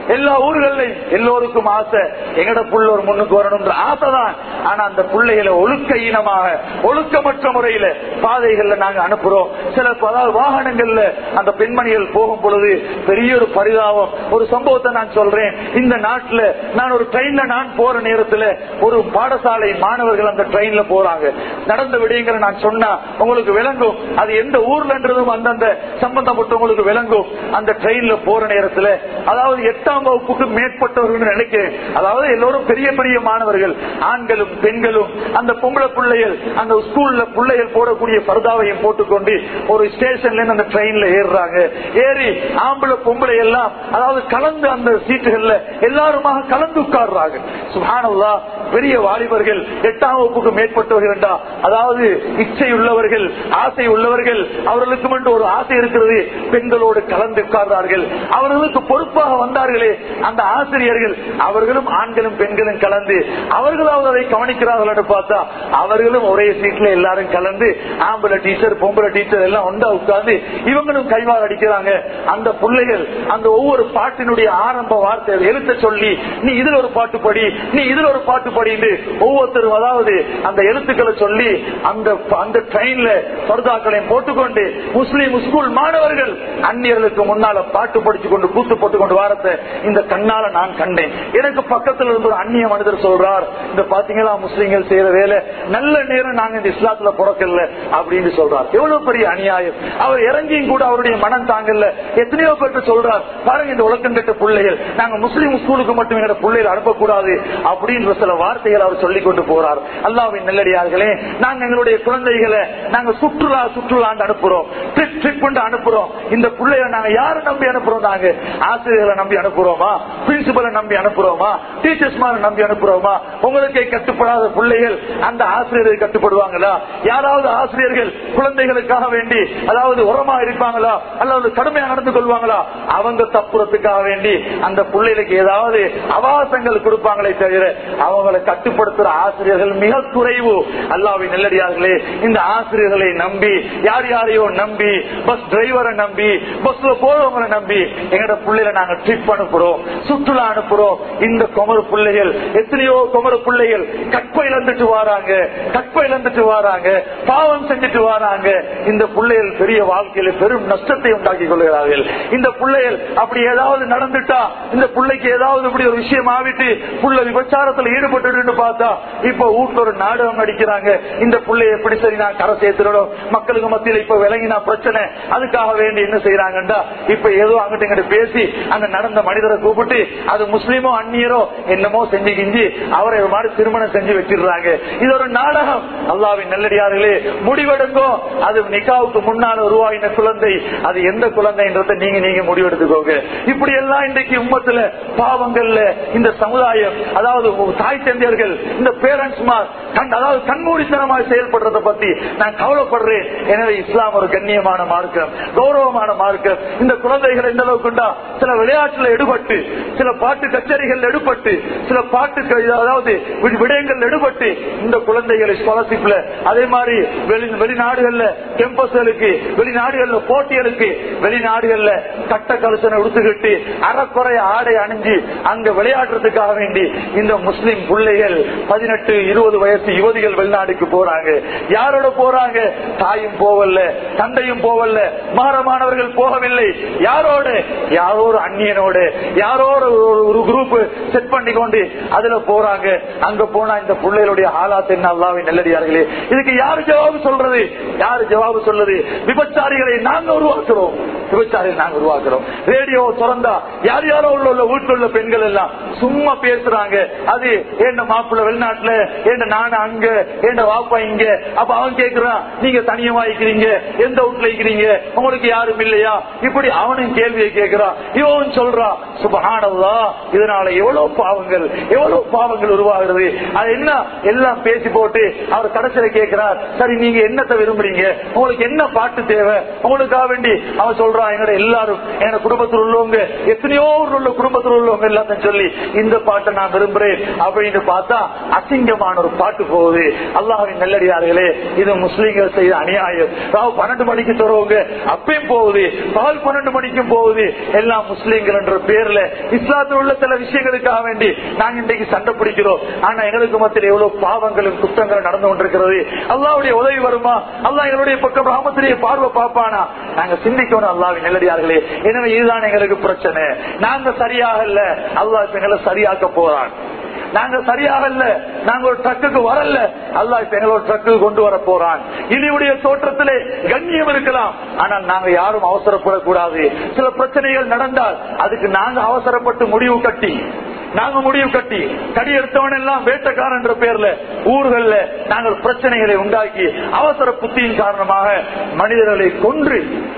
எல்லா ஊர்களையும் எல்லோருக்கும் ஆசை எங்கட புள்ள ஒரு முன்னுக்கு வரணும்ன்ற ஆசை தான் ஆனா அந்த பிள்ளைகளை ஒழுக்க ஈனமாக ஒழுக்கமற்ற முறையில பாதைகள்ல நாங்க அனுப்புறோம் சில அதாவது வாகனங்கள்ல அந்த பெண்மணிகள் போகும் பொழுது பெரிய ஒரு பரிதாபம் ஒரு சம்பவத்தை நான் சொல்றேன் இந்த நாட்டுல நான் ஒரு ட்ரெயின்ல நான் போற நேரத்துல ஒரு பாடசாலை மாணவர்கள் அந்த ட்ரெயின்ல போறாங்க நடந்த விடயங்களை நான் சொன்னா உங்களுக்கு விளங்கும் அது எந்த ஊர்லன்றதும் அந்தந்த சம்பந்தப்பட்டவங்களுக்கு விளங்கும் அந்த ட்ரெயின்ல போற நேரத்துல அதாவது எட்டாம் வகுப்புக்கு மேற்பட்டவர்கள் நினைக்கிறேன் அதாவது எல்லோரும் பெரிய பெரிய மாணவர்கள் ஆண்களும் பெண்களும் அந்த பொம்பளை பிள்ளைகள் அந்த ஸ்கூல்ல பிள்ளைகள் போடக்கூடிய பர்தாவையும் போட்டுக்கொண்டு ஒரு ஸ்டேஷன்ல இருந்து அந்த ட்ரெயின்ல ஏறுறாங்க ஏறி ஆம்பளை பொம்பளை எல்லாம் அதாவது கலந்து அந்த சீட்டுகள்ல எல்லாருமாக கலந்து உட்கார்றாங்க சுபானல்லா பெரிய வாலிபர்கள் எட்டாம் வகுப்புக்கு மேற்பட்டவர்கள் என்றா அதாவது இச்சை உள்ளவர்கள் ஆசை உள்ளவர்கள் அவர்களுக்கு மட்டும் ஒரு ஆசை இருக்கிறது பெண்களோடு கலந்து உட்கார்றார்கள் அவர்களுக்கு பொறுப்பாக வந்தார்களே அந்த ஆசிரியர்கள் அவர்களும் ஆண்களும் பெண்களும் கலந்து அவர்களாவது அதை கவனிக்கிறார்கள் என்று பார்த்தா அவர்களும் ஒரே சீட்ல எல்லாரும் கலந்து ஆம்பளை டீச்சர் பொம்பளை டீச்சர் எல்லாம் ஒன்றா உட்கார்ந்து இவங்களும் கைவாறு அடிக்கிறாங்க அந்த பிள்ளைகள் அந்த ஒவ்வொரு பாட்டினுடைய ஆரம்ப வார்த்தை எழுத்த சொல்லி நீ இதுல ஒரு பாட்டு படி நீ இதுல ஒரு பாட்டு படின்னு ஒவ்வொருத்தரும் அதாவது அந்த எழுத்துக்களை சொல்லி அந்த அந்த ட்ரெயின்ல பர்தாக்களையும் போட்டுக்கொண்டு முஸ்லீம் ஸ்கூல் மாணவர்கள் அந்நியர்களுக்கு முன்னால பாட்டு படிச்சு கொண்டு கூத்து போட்டு கொண்டு வாரத்தை இந்த கண்ணால நான் கண்டேன் எனக்கு பக்கத்துல இருந்து ஒரு அந்நிய மனிதர் சொல்றார் இந்த பாத்தீங்களா முஸ்லீம்கள் செய்யற வேலை நல்ல நேரம் நாங்க இந்த இஸ்லாத்துல பிறக்கல அப்படின்னு சொல்றார் எவ்வளவு பெரிய அநியாயம் அவர் இறங்கியும் கூட அவருடைய மனம் தாங்கல்ல எத்தனையோ பேருக்கு சொல்றார் பாருங்க இந்த உலகம் கட்ட பிள்ளைகள் நாங்க முஸ்லீம் ஸ்கூலுக்கு மட்டும் எங்க பிள்ளைகள் அனுப்பக்கூடாது அப்படின்ற சில வார்த்தைகள் அவர் சொல்லிக் கொண்டு போறார் அல்லாவின் நெல்லடியார்களே நாங்க எங்களுடைய குழந்தைகளை நாங்க சுற்றுலா சுற்றுலாண்டு அனுப்புறோம் ட்ரிப் ட்ரிப் அனுப்புறோம் இந்த பிள்ளைய நாங்க யாரை நம்பி அனுப்புறோம் நாங்க ஆசிரியர்களை நம்பி அனுப்புறோமா பிரின்சிபலை நம்பி அனுப்புறோமா டீச்சர்ஸ் நம்பி அனுப்புறோமா உங்களுக்கே கட்டுப்படாத பிள்ளைகள் அந்த ஆசிரியர்கள் கட்டுப்படுவாங்களா யாராவது ஆசிரியர்கள் குழந்தைகளுக்காக வேண்டி அதாவது உரமா இருப்பாங்களா அல்லது கடுமையா நடந்து கொள்வாங்களா அவங்க தப்புறத்துக்காக வேண்டி அந்த பிள்ளைகளுக்கு ஏதாவது அவாசங்கள் கொடுப்பாங்களே தவிர அவங்களை கட்டுப்படுத்துற ஆசிரியர்கள் மிக குறைவு அல்லாவின் நெல்லடியார்களே இந்த ஆசிரியர்களை நம்பி யார் யாரையோ நம்பி பஸ் டிரைவரை நம்பி பஸ்ல போறவங்களை நம்பி எங்கட பிள்ளைகளை நாங்க ட்ரிப் அனுப்புறோம் சுற்றுலா அனுப்புறோம் இந்த குமர பிள்ளைகள் எத்தனையோ குமர பிள்ளைகள் கற்பை இழந்துட்டு வராங்க கற்பை இழந்துட்டு வராங்க பாவம் செஞ்சுட்டு வராங்க இந்த பிள்ளைகள் பெரிய வாழ்க்கையில பெரும் நஷ்டத்தை உண்டாக்கி கொள்கிறார்கள் இந்த பிள்ளைகள் அப்படி ஏதாவது நடந்துட்டா இந்த பிள்ளைக்கு ஏதாவது இப்படி ஒரு விஷயம் ஆவிட்டு புள்ள விபச்சாரத்துல ஈடுபட்டு பார்த்தா இப்ப வீட்டுல ஒரு நாடகம் நடிக்கிறாங்க இந்த பிள்ளைய எப்படி சரி நான் கரை சேர்த்துடணும் மக்களுக்கு மத்தியில் இப்ப விளங்கினா பிரச்சனை அதுக்காக வேண்டி என்ன செய்யறாங்கடா இப்ப ஏதோ அங்கிட்ட இங்கிட்ட பேசி அந்த நடந்த மனிதரை கூப்பிட்டு அது முஸ்லீமோ அந்நியரோ என்னமோ செஞ்சு கிஞ்சி அவரை ஒரு மாதிரி திருமணம் செஞ்சு வச்சிடுறாங்க இது ஒரு நாடகம் அல்லாவின் நல்லடியார்களே முடிவெடுங்கோ அது நிக்காவுக்கு முன்னால உருவாகின குழந்தை அது எந்த குழந்தைன்றத நீங்க நீங்க முடிவெடுத்துக்கோங்க இப்படி எல்லாம் இன்றைக்கு உம்மத்துல பாவங்கள்ல இந்த சமுதாயம் அதாவது தாய் தந்தையர்கள் இந்த பேரண்ட்ஸ் அதாவது கண்மூடித்தனமாக செயல்படுறத பத்தி நான் கவலைப்படுறேன் எனவே இஸ்லாம் ஒரு கண்ணியமான மார்க்கம் கௌரவமான மார்க்கம் இந்த குழந்தைகள் எந்த அளவுக்கு உண்டா சில விளையாட்டுல எடுபட்டு சில பாட்டு கச்சேரிகள் எடுபட்டு சில பாட்டு க- அதாவது வி- விடயங்கள் எடுபட்டு இந்த குழந்தைகளை ஸ்காலர்ஷிப்ல அதே மாதிரி வெளி வெளிநாடுகள்ல கேம்பஸ்களுக்கு வெளிநாடுகள்ல போட்டிகளுக்கு வெளிநாடுகள்ல கட்ட கலசனை உடுத்துக்கிட்டு அறக்குறைய ஆடை அணிஞ்சு அங்க விளையாடுறதுக்காக வேண்டி இந்த முஸ்லிம் பிள்ளைகள் பதினெட்டு இருபது வயசு யுவதிகள் வெளிநாடுக்கு போறாங்க யாரோட போறாங்க தாயும் போவல்ல தந்தையும் போவல்ல மாறமானவர்கள் போகவில்லை யாரோட யாரோ ஒரு அந்நியனோட யாரோ ஒரு- ஒரு குரூப் செட் பண்ணி கொண்டு அதுல போறாங்க அங்க போனா இந்த பிள்ளைகளுடைய ஆளாத் என்ன அல்லாவின் நல்லடியார்களே இதுக்கு யாரு ஜவாபு சொல்றது யாரு ஜவாபு சொல்றது விபச்சாரிகளை நாங்க உருவாக்குறோம் விபச்சாரிகளை நாங்க உருவாக்குறோம் ரேடியோ திறந்தா யார் யாரோ உள்ள உள்ள வீட்டுல உள்ள பெண்கள் எல்லாம் சும்மா பேசுறாங்க அது ஏண்ட மாப்பிள்ள வெளிநாட்டுல ஏண்ட நானு அங்க ஏண்ட வாப்பா இங்க அப்ப அவன் கேக்குறான் நீங்க தனியமா இருக்கிறீங்க எந்த வீட்டுல இருக்கிறீங்க உங்களுக்கு யாரும் இல்லையா இப்படி அவனும் கேள்வியை கேட்கிறான் இவன் சொல்றான் சுபஹானல்லா இதனால எவ்வளவு பாவங்கள் எவ்வளவு பாவங்கள் உருவாகிறது அது என்ன எல்லாம் பேசி போட்டு அவர் கடைசியில கேட்கிறார் சரி நீங்க என்னத்தை விரும்புறீங்க உங்களுக்கு என்ன பாட்டு தேவை உங்களுக்காக வேண்டி அவன் சொல்றான் அல்லா எங்கட எல்லாரும் எங்க குடும்பத்தில் உள்ளவங்க எத்தனையோ ஊர்ல உள்ள குடும்பத்தில் உள்ளவங்க எல்லாத்தையும் சொல்லி இந்த பாட்டை நான் விரும்புறேன் அப்படின்னு பார்த்தா அசிங்கமான ஒரு பாட்டு போகுது அல்லாஹின் நல்லடியார்களே இது முஸ்லீம்கள் செய்த அநியாயம் ராவு பன்னெண்டு மணிக்கு தருவங்க அப்பயும் போகுது பகல் பன்னெண்டு மணிக்கும் போகுது எல்லாம் முஸ்லீம்கள் என்ற பேர்ல இஸ்லாத்தில் உள்ள சில விஷயங்களுக்காக வேண்டி நாங்க இன்றைக்கு சண்டை பிடிக்கிறோம் ஆனா எங்களுக்கு மத்தியில் எவ்வளவு பாவங்களும் குற்றங்களும் நடந்து கொண்டிருக்கிறது அல்லாவுடைய உதவி வருமா அல்லாஹ் எங்களுடைய பக்கம் ராமத்திலேயே பார்வை பார்ப்பானா நாங்க சிந்திக்கணும் அல்லாவின் நல்லடியார்களே எனவே இதுதான் எங்களுக்கு பிரச்சனை நாங்க சரியாக இல்ல அல்லாஹ் இப்ப எங்களை சரியாக்க போறான் நாங்க சரியாக இல்ல நாங்க ஒரு ட்ரக்குக்கு வரல அல்லா இப்ப எங்களோட ட்ரக்கு கொண்டு வர போறான் இனியுடைய தோற்றத்திலே கண்ணியம் இருக்கலாம் ஆனால் நாங்க யாரும் அவசரப்படக்கூடாது சில பிரச்சனைகள் நடந்தால் அதுக்கு நாங்க அவசரப்பட்டு முடிவு கட்டி நாங்க முடிவு கட்டி கடி எடுத்தவன் எல்லாம் வேட்டக்காரன் என்ற பேர்ல ஊர்கள்ல நாங்கள் பிரச்சனைகளை உண்டாக்கி அவசர புத்தியின் காரணமாக மனிதர்களை கொன்று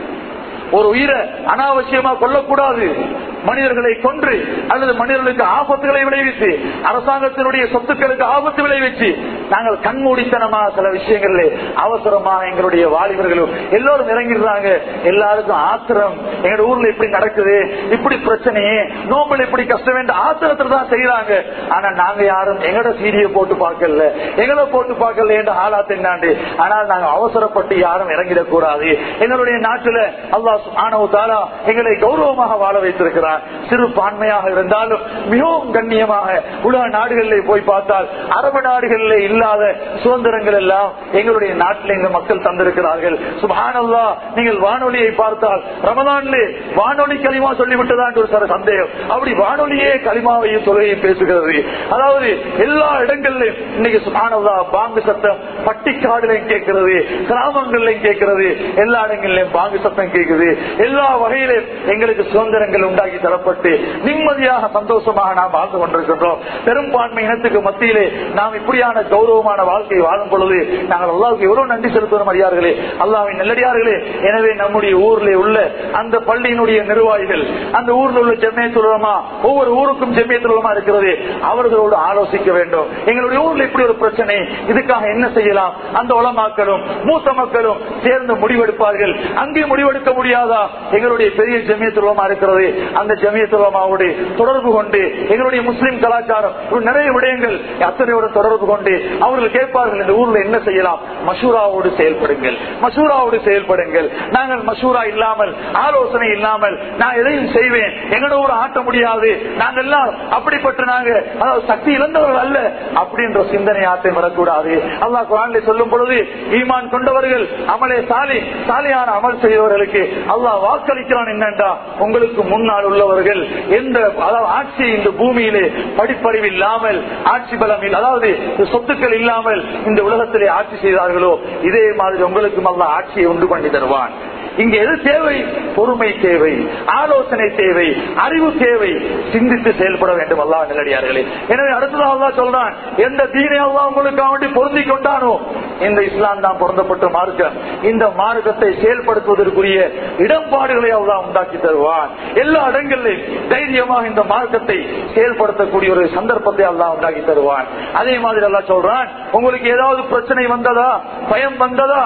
ஒரு உயிரை அனாவசியமா கொல்லக்கூடாது மனிதர்களை கொன்று அல்லது மனிதர்களுக்கு ஆபத்துகளை விளைவித்து அரசாங்கத்தினுடைய சொத்துக்களுக்கு ஆபத்து விளைவிச்சு நாங்கள் கண்மூடித்தனமாக சில விஷயங்கள்ல அவசரமாக எங்களுடைய வாலிபர்களும் எல்லோரும் இறங்கிடுறாங்க எல்லாருக்கும் ஆத்திரம் எங்க ஊர்ல இப்படி நடக்குது இப்படி பிரச்சனையே நோம்பல் இப்படி கஷ்டம் வேண்ட ஆத்திரத்துல தான் செய்யறாங்க ஆனா நாங்க யாரும் எங்கட சீடியை போட்டு பார்க்கல எங்களை போட்டு பார்க்கல என்ற ஆளா தின்னாண்டு ஆனால் நாங்க அவசரப்பட்டு யாரும் இறங்கிடக்கூடாது எங்களுடைய நாட்டுல அல்லாஹ் சுப்ஹானஹு தஆலா எங்களை கௌரவமாக வாழ வைத்திருக்கிறார் சிறுபான்மையாக இருந்தாலும் மிகவும் கண்ணியமாக உலக நாடுகளிலே போய் பார்த்தால் அரபு நாடுகளிலே இல்லாத சுதந்திரங்கள் எல்லாம் எங்களுடைய நாட்டில் எங்க மக்கள் தந்திருக்கிறார்கள் சுபானல்லா நீங்கள் வானொலியை பார்த்தால் ரமதான்லே வானொலி களிமா சொல்லிவிட்டதான் ஒரு சில சந்தேகம் அப்படி வானொலியே களிமாவையும் தொழுகையும் பேசுகிறது அதாவது எல்லா இடங்களிலும் இன்னைக்கு சுபானல்லா பாங்கு சத்தம் பட்டிக்காடுலையும் கேட்கிறது கிராமங்கள்லையும் கேட்கிறது எல்லா இடங்களிலும் பாங்கு சத்தம் கேட்குது எல்லா வகையிலும் எங்களுக்கு சுதந்திரங்கள் உண்டாக்கி தரப்பட்டு நிம்மதியாக சந்தோஷமாக நாம் வாழ்ந்து கொண்டிருக்கின்றோம் பெரும்பான்மை இனத்துக்கு மத்தியிலே நாம் இப்படியான கௌரவமான வாழ்க்கை வாழும் பொழுது நாங்கள் அல்லாவுக்கு எவ்வளவு நன்றி செலுத்துவோம் அறியார்களே அல்லாவின் நல்லடியார்களே எனவே நம்முடைய ஊர்ல உள்ள அந்த பள்ளியினுடைய நிர்வாகிகள் அந்த ஊர்ல உள்ள ஜெமியத்துலமா ஒவ்வொரு ஊருக்கும் ஜெமியத்துலமா இருக்கிறது அவர்களோடு ஆலோசிக்க வேண்டும் எங்களுடைய ஊர்ல இப்படி ஒரு பிரச்சனை இதுக்காக என்ன செய்யலாம் அந்த உலமாக்களும் மூத்த மக்களும் சேர்ந்து முடிவெடுப்பார்கள் அங்கே முடிவெடுக்க முடியாதா எங்களுடைய பெரிய ஜமியத்துலமா இருக்கிறது அந்த ஜமியத்துலமாவோடு தொடர்பு கொண்டு எங்களுடைய முஸ்லிம் கலாச்சாரம் இப்படி நிறைய விடயங்கள் அத்தனையோடு தொடர்பு கொண்டு அவர்கள் கேட்பார்கள் இந்த ஊர்ல என்ன செய்யலாம் மசூராவோடு செயல்படுங்கள் மசூராவோடு செயல்படுங்கள் நாங்கள் மசூரா இல்லாமல் ஆலோசனை இல்லாமல் நான் எதையும் செய்வேன் எங்களோட ஊர் ஆட்ட முடியாது நாங்கள் எல்லாம் அப்படிப்பட்ட நாங்க அதாவது சக்தி இழந்தவர்கள் அல்ல அப்படின்ற சிந்தனை ஆட்டை வரக்கூடாது அல்லாஹ் குரான்ல சொல்லும் பொழுது ஈமான் கொண்டவர்கள் அமலே சாலி சாலியான அமல் செய்தவர்களுக்கு அல்லாஹ் வாக்களிக்கிறான் என்னண்டா உங்களுக்கு முன்னால் உள்ளவர்கள் எந்த அதாவது ஆட்சி இந்த பூமியிலே படிப்பறிவு இல்லாமல் ஆட்சி பலம் இல்ல- அதாவது சொத்துக்கள் இல்லாமல் இந்த உலகத்திலே ஆட்சி செய்தார்களோ இதே மாதிரி உங்களுக்கும் அல்லாஹ் ஆட்சியை உண்டு பண்ணி தருவான் இங்க எது தேவை பொறுமை தேவை ஆலோசனை தேவை அறிவு தேவை சிந்தித்து செயல்பட வேண்டும் அல்லா நிலடியார்களே எனவே அடுத்ததாக அல்லா சொல்றான் எந்த தீனை அல்லா உங்களுக்கு வேண்டி பொருந்தி கொண்டானோ இந்த இஸ்லாம் தான் பொருந்தப்பட்ட மார்க்கம் இந்த மார்க்கத்தை செயல்படுத்துவதற்குரிய இடம்பாடுகளை அல்லா உண்டாக்கி தருவான் எல்லா இடங்களிலும் தைரியமாக இந்த மார்க்கத்தை செயல்படுத்தக்கூடிய ஒரு சந்தர்ப்பத்தை அல்லா உண்டாக்கி தருவான் அதே மாதிரி அல்லா சொல்றான் உங்களுக்கு ஏதாவது பிரச்சனை வந்ததா பயம் வந்ததா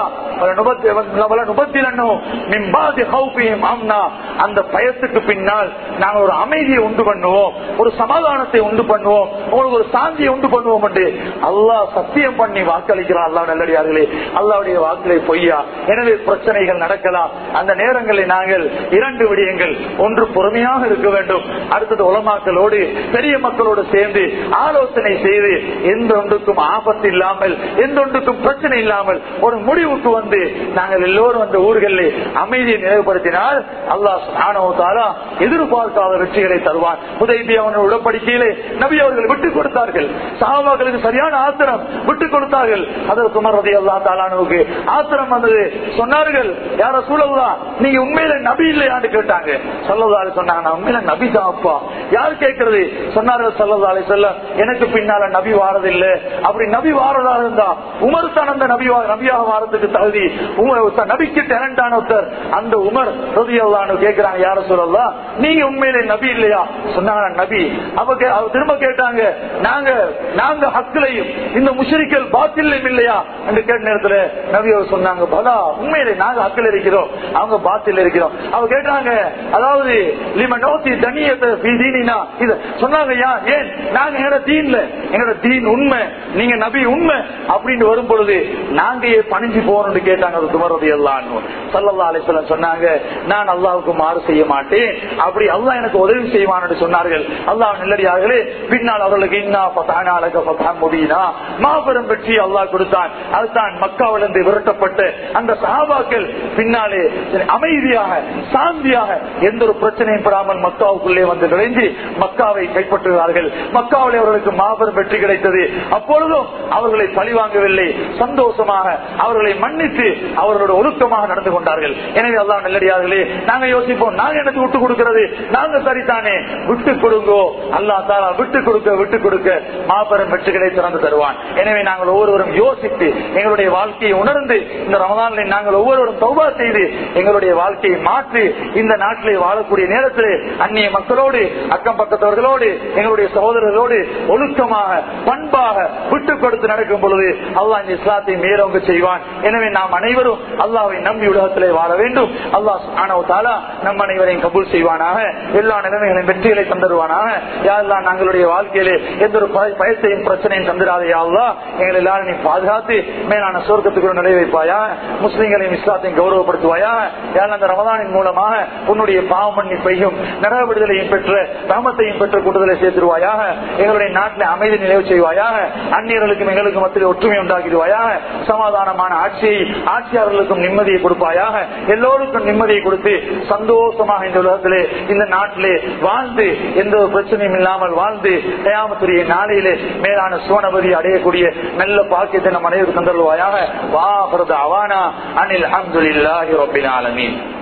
அந்த பயத்துக்கு பின்னால் நாங்கள் ஒரு அமைதியை உண்டு பண்ணுவோம் ஒரு சமாதானத்தை உண்டு பண்ணுவோம் உங்களுக்கு ஒரு சாந்தியை உண்டு பண்ணுவோம் என்று அல்லாஹ் சத்தியம் பண்ணி வாக்களிக்கிறான் அல்லா நல்லடியார்களே அல்லாவுடைய வாக்களை பொய்யா எனவே பிரச்சனைகள் நடக்கலாம் அந்த நேரங்களில் நாங்கள் இரண்டு விடயங்கள் ஒன்று பொறுமையாக இருக்க வேண்டும் அடுத்தது உலமாக்களோடு பெரிய மக்களோடு சேர்ந்து ஆலோசனை செய்து எந்த ஒன்றுக்கும் ஆபத்து இல்லாமல் எந்த ஒன்றுக்கும் பிரச்சனை இல்லாமல் ஒரு முடிவுக்கு வந்து நாங்கள் எல்லோரும் அந்த ஊர்களில் அமைதியை நினைவுபடுத்தினால் அல்லாஹ் எதிர்பார்க்காத வெற்றிகளை தருவான் உதவி அவன் உடற்படிக்கையிலே நபி அவர்கள் விட்டுக் கொடுத்தார்கள் சாபாக்களுக்கு சரியான ஆத்திரம் விட்டுக் கொடுத்தார்கள் அதற்கு குமரதி அல்லா தாலானுக்கு ஆத்திரம் வந்தது சொன்னார்கள் யார சூழல்லா நீங்க உண்மையில நபி இல்லையான்னு கேட்டாங்க சொல்லதாலே சொன்னாங்க நான் உண்மையில நபி தான் அப்பா யார் கேட்கறது சொன்னார்கள் சொல்லதாலே சொல்ல எனக்கு பின்னால நபி வாரதில்லை அப்படி நபி வாரதா இருந்தா உமர் தான் அந்த நபி வா- நபியாக வாரத்துக்கு தகுதி மாதிரி உமர் நபிக்கு டேலண்டான ஒருத்தர் அந்த உமர் ரதி அல்லான்னு கேட்கிறாங்க யார சொல்லலாம் நீங்க உண்மையிலே நபி இல்லையா சொன்னாங்க "நான் நபி அவ கே- அவ திரும்ப கேட்டாங்க நாங்க நாங்க ஹக்கிலையும் இந்த முஷரிக்கல் பாத்திலையும் இல்லையா என்று கேட்ட நேரத்துல நபி அவர் சொன்னாங்க பலா உண்மையிலே நாங்க ஹக்கில் இருக்கிறோம் அவங்க பாத்தில் இருக்கிறோம் அவ கேட்டாங்க அதாவது லிம நோத்தி தனியத்தை தீனினா இது சொன்னாங்க யா ஏன் நாங்க எங்களோட தீன்ல எங்களோட தீன் உண்மை நீங்க நபி உண்மை அப்படின்னு வரும் பொழுது நாங்க ஏன் பணிஞ்சு போகணும்னு கேட்டாங்க அது துமரது எல்லாம் சல்லல்லா அலிஸ்லாம் சொன்னாங்க நான் அல்லாவுக்கு மாறு செய்ய மாட்டேன் அப்படி அல்லாஹ் எனக்கு உதவி செய்வான்னு சொன்னார்கள் அல்லாஹ் நல்லடியார்களே பின்னால் அவர்களுக்கு இன்னா ஃபதானா லக ஃபதஹன் முபீனா மாபெரும் வெற்றி அல்லாஹ் கொடுத்தான் அதுதான் மக்காவிலிருந்து விரட்டப்பட்ட அந்த சஹாபாக்கள் பின்னாலே அமைதியாக சாந்தியாக எந்த ஒரு பிரச்சனையும் பெறாமல் மக்காவுக்குள்ளே வந்து நுழைந்து மக்காவை கைப்பற்றுகிறார்கள் மக்காவிலே அவர்களுக்கு மாபெரும் வெற்றி கிடைத்தது அப்பொழுதும் அவர்களை பழிவாங்கவில்லை சந்தோஷமாக அவர்களை மன்னித்து அவர்களோட ஒழுக்கமாக நடந்து கொண்டார்கள் எனவே அல்லாஹ் நல்லடியார்களே நாங்க யோசிப்போம் நாங்க எனக்கு விட்டு கொடுக்கிறது நாங்க சரிதானே விட்டு கொடுங்கோ அல்லா தாலா விட்டு கொடுக்க விட்டு கொடுக்க மாபெரும் வெற்றிகளை திறந்து தருவான் எனவே நாங்கள் ஒவ்வொருவரும் யோசித்து எங்களுடைய வாழ்க்கையை உணர்ந்து இந்த ரமதானில் நாங்கள் ஒவ்வொருவரும் தௌபா செய்து எங்களுடைய வாழ்க்கையை மாற்றி இந்த நாட்டிலே வாழக்கூடிய நேரத்தில் அந்நிய மக்களோடு அக்கம் பக்கத்தவர்களோடு எங்களுடைய சகோதரர்களோடு ஒழுக்கமாக பண்பாக விட்டு கொடுத்து நடக்கும் பொழுது அல்லாஹ் இந்த இஸ்லாத்தை மேலோங்க செய்வான் எனவே நாம் அனைவரும் அல்லாவை நம்பி உலகத்திலே வாழ வேண்டும் அல்லாஹ் ஆனவ தாலா நம் அனைவரையும் கபூல் செய்வானாக எல்லா நிலைமைகளையும் வெற்றிகளை தந்துடுவானாக யாரெல்லாம் நாங்களுடைய வாழ்க்கையிலே எந்த ஒரு பய- பயத்தையும் பிரச்சனையும் தந்துடாதே யாழ்லா எங்களை எல்லாரும் நீ பாதுகாத்து மேலான சொர்க்கத்துக்கு நிலை வைப்பாயா முஸ்லிம்களையும் இஸ்லாத்தையும் கௌரவப்படுத்துவாயா யாரும் அந்த ரமதானின் மூலமாக உன்னுடைய பாவ மன்னிப்பையும் நரக விடுதலையும் பெற்ற ரமத்தையும் பெற்ற கூட்டுதலை சேர்த்துருவாயாக எங்களுடைய நாட்டில் அமைதி நிலவு செய்வாயாக அந்நியர்களுக்கும் எங்களுக்கு மத்தியில் ஒற்றுமை உண்டாக்கிடுவாயாக சமாதானமான ஆட்சியை ஆட்சியாளர்களுக்கும் நிம்மதியை கொடுப்பாயாக எல்லோருக்கும் நிம்மதியை கொடுத்து சந்தோஷமாக இந்த உலகத்திலே இந்த நாட்டிலே வாழ்ந்து எந்த ஒரு பிரச்சனையும் இல்லாமல் வாழ்ந்து கயாமத்துடைய நாளையிலே மேலான சுவனபதி அடையக்கூடிய நல்ல பாக்கியத்தை நம் அனைவரும் தந்தருவாயாக வா அவானா அனில் அஹமதுல்லாஹி ரபில் ஆலமீன்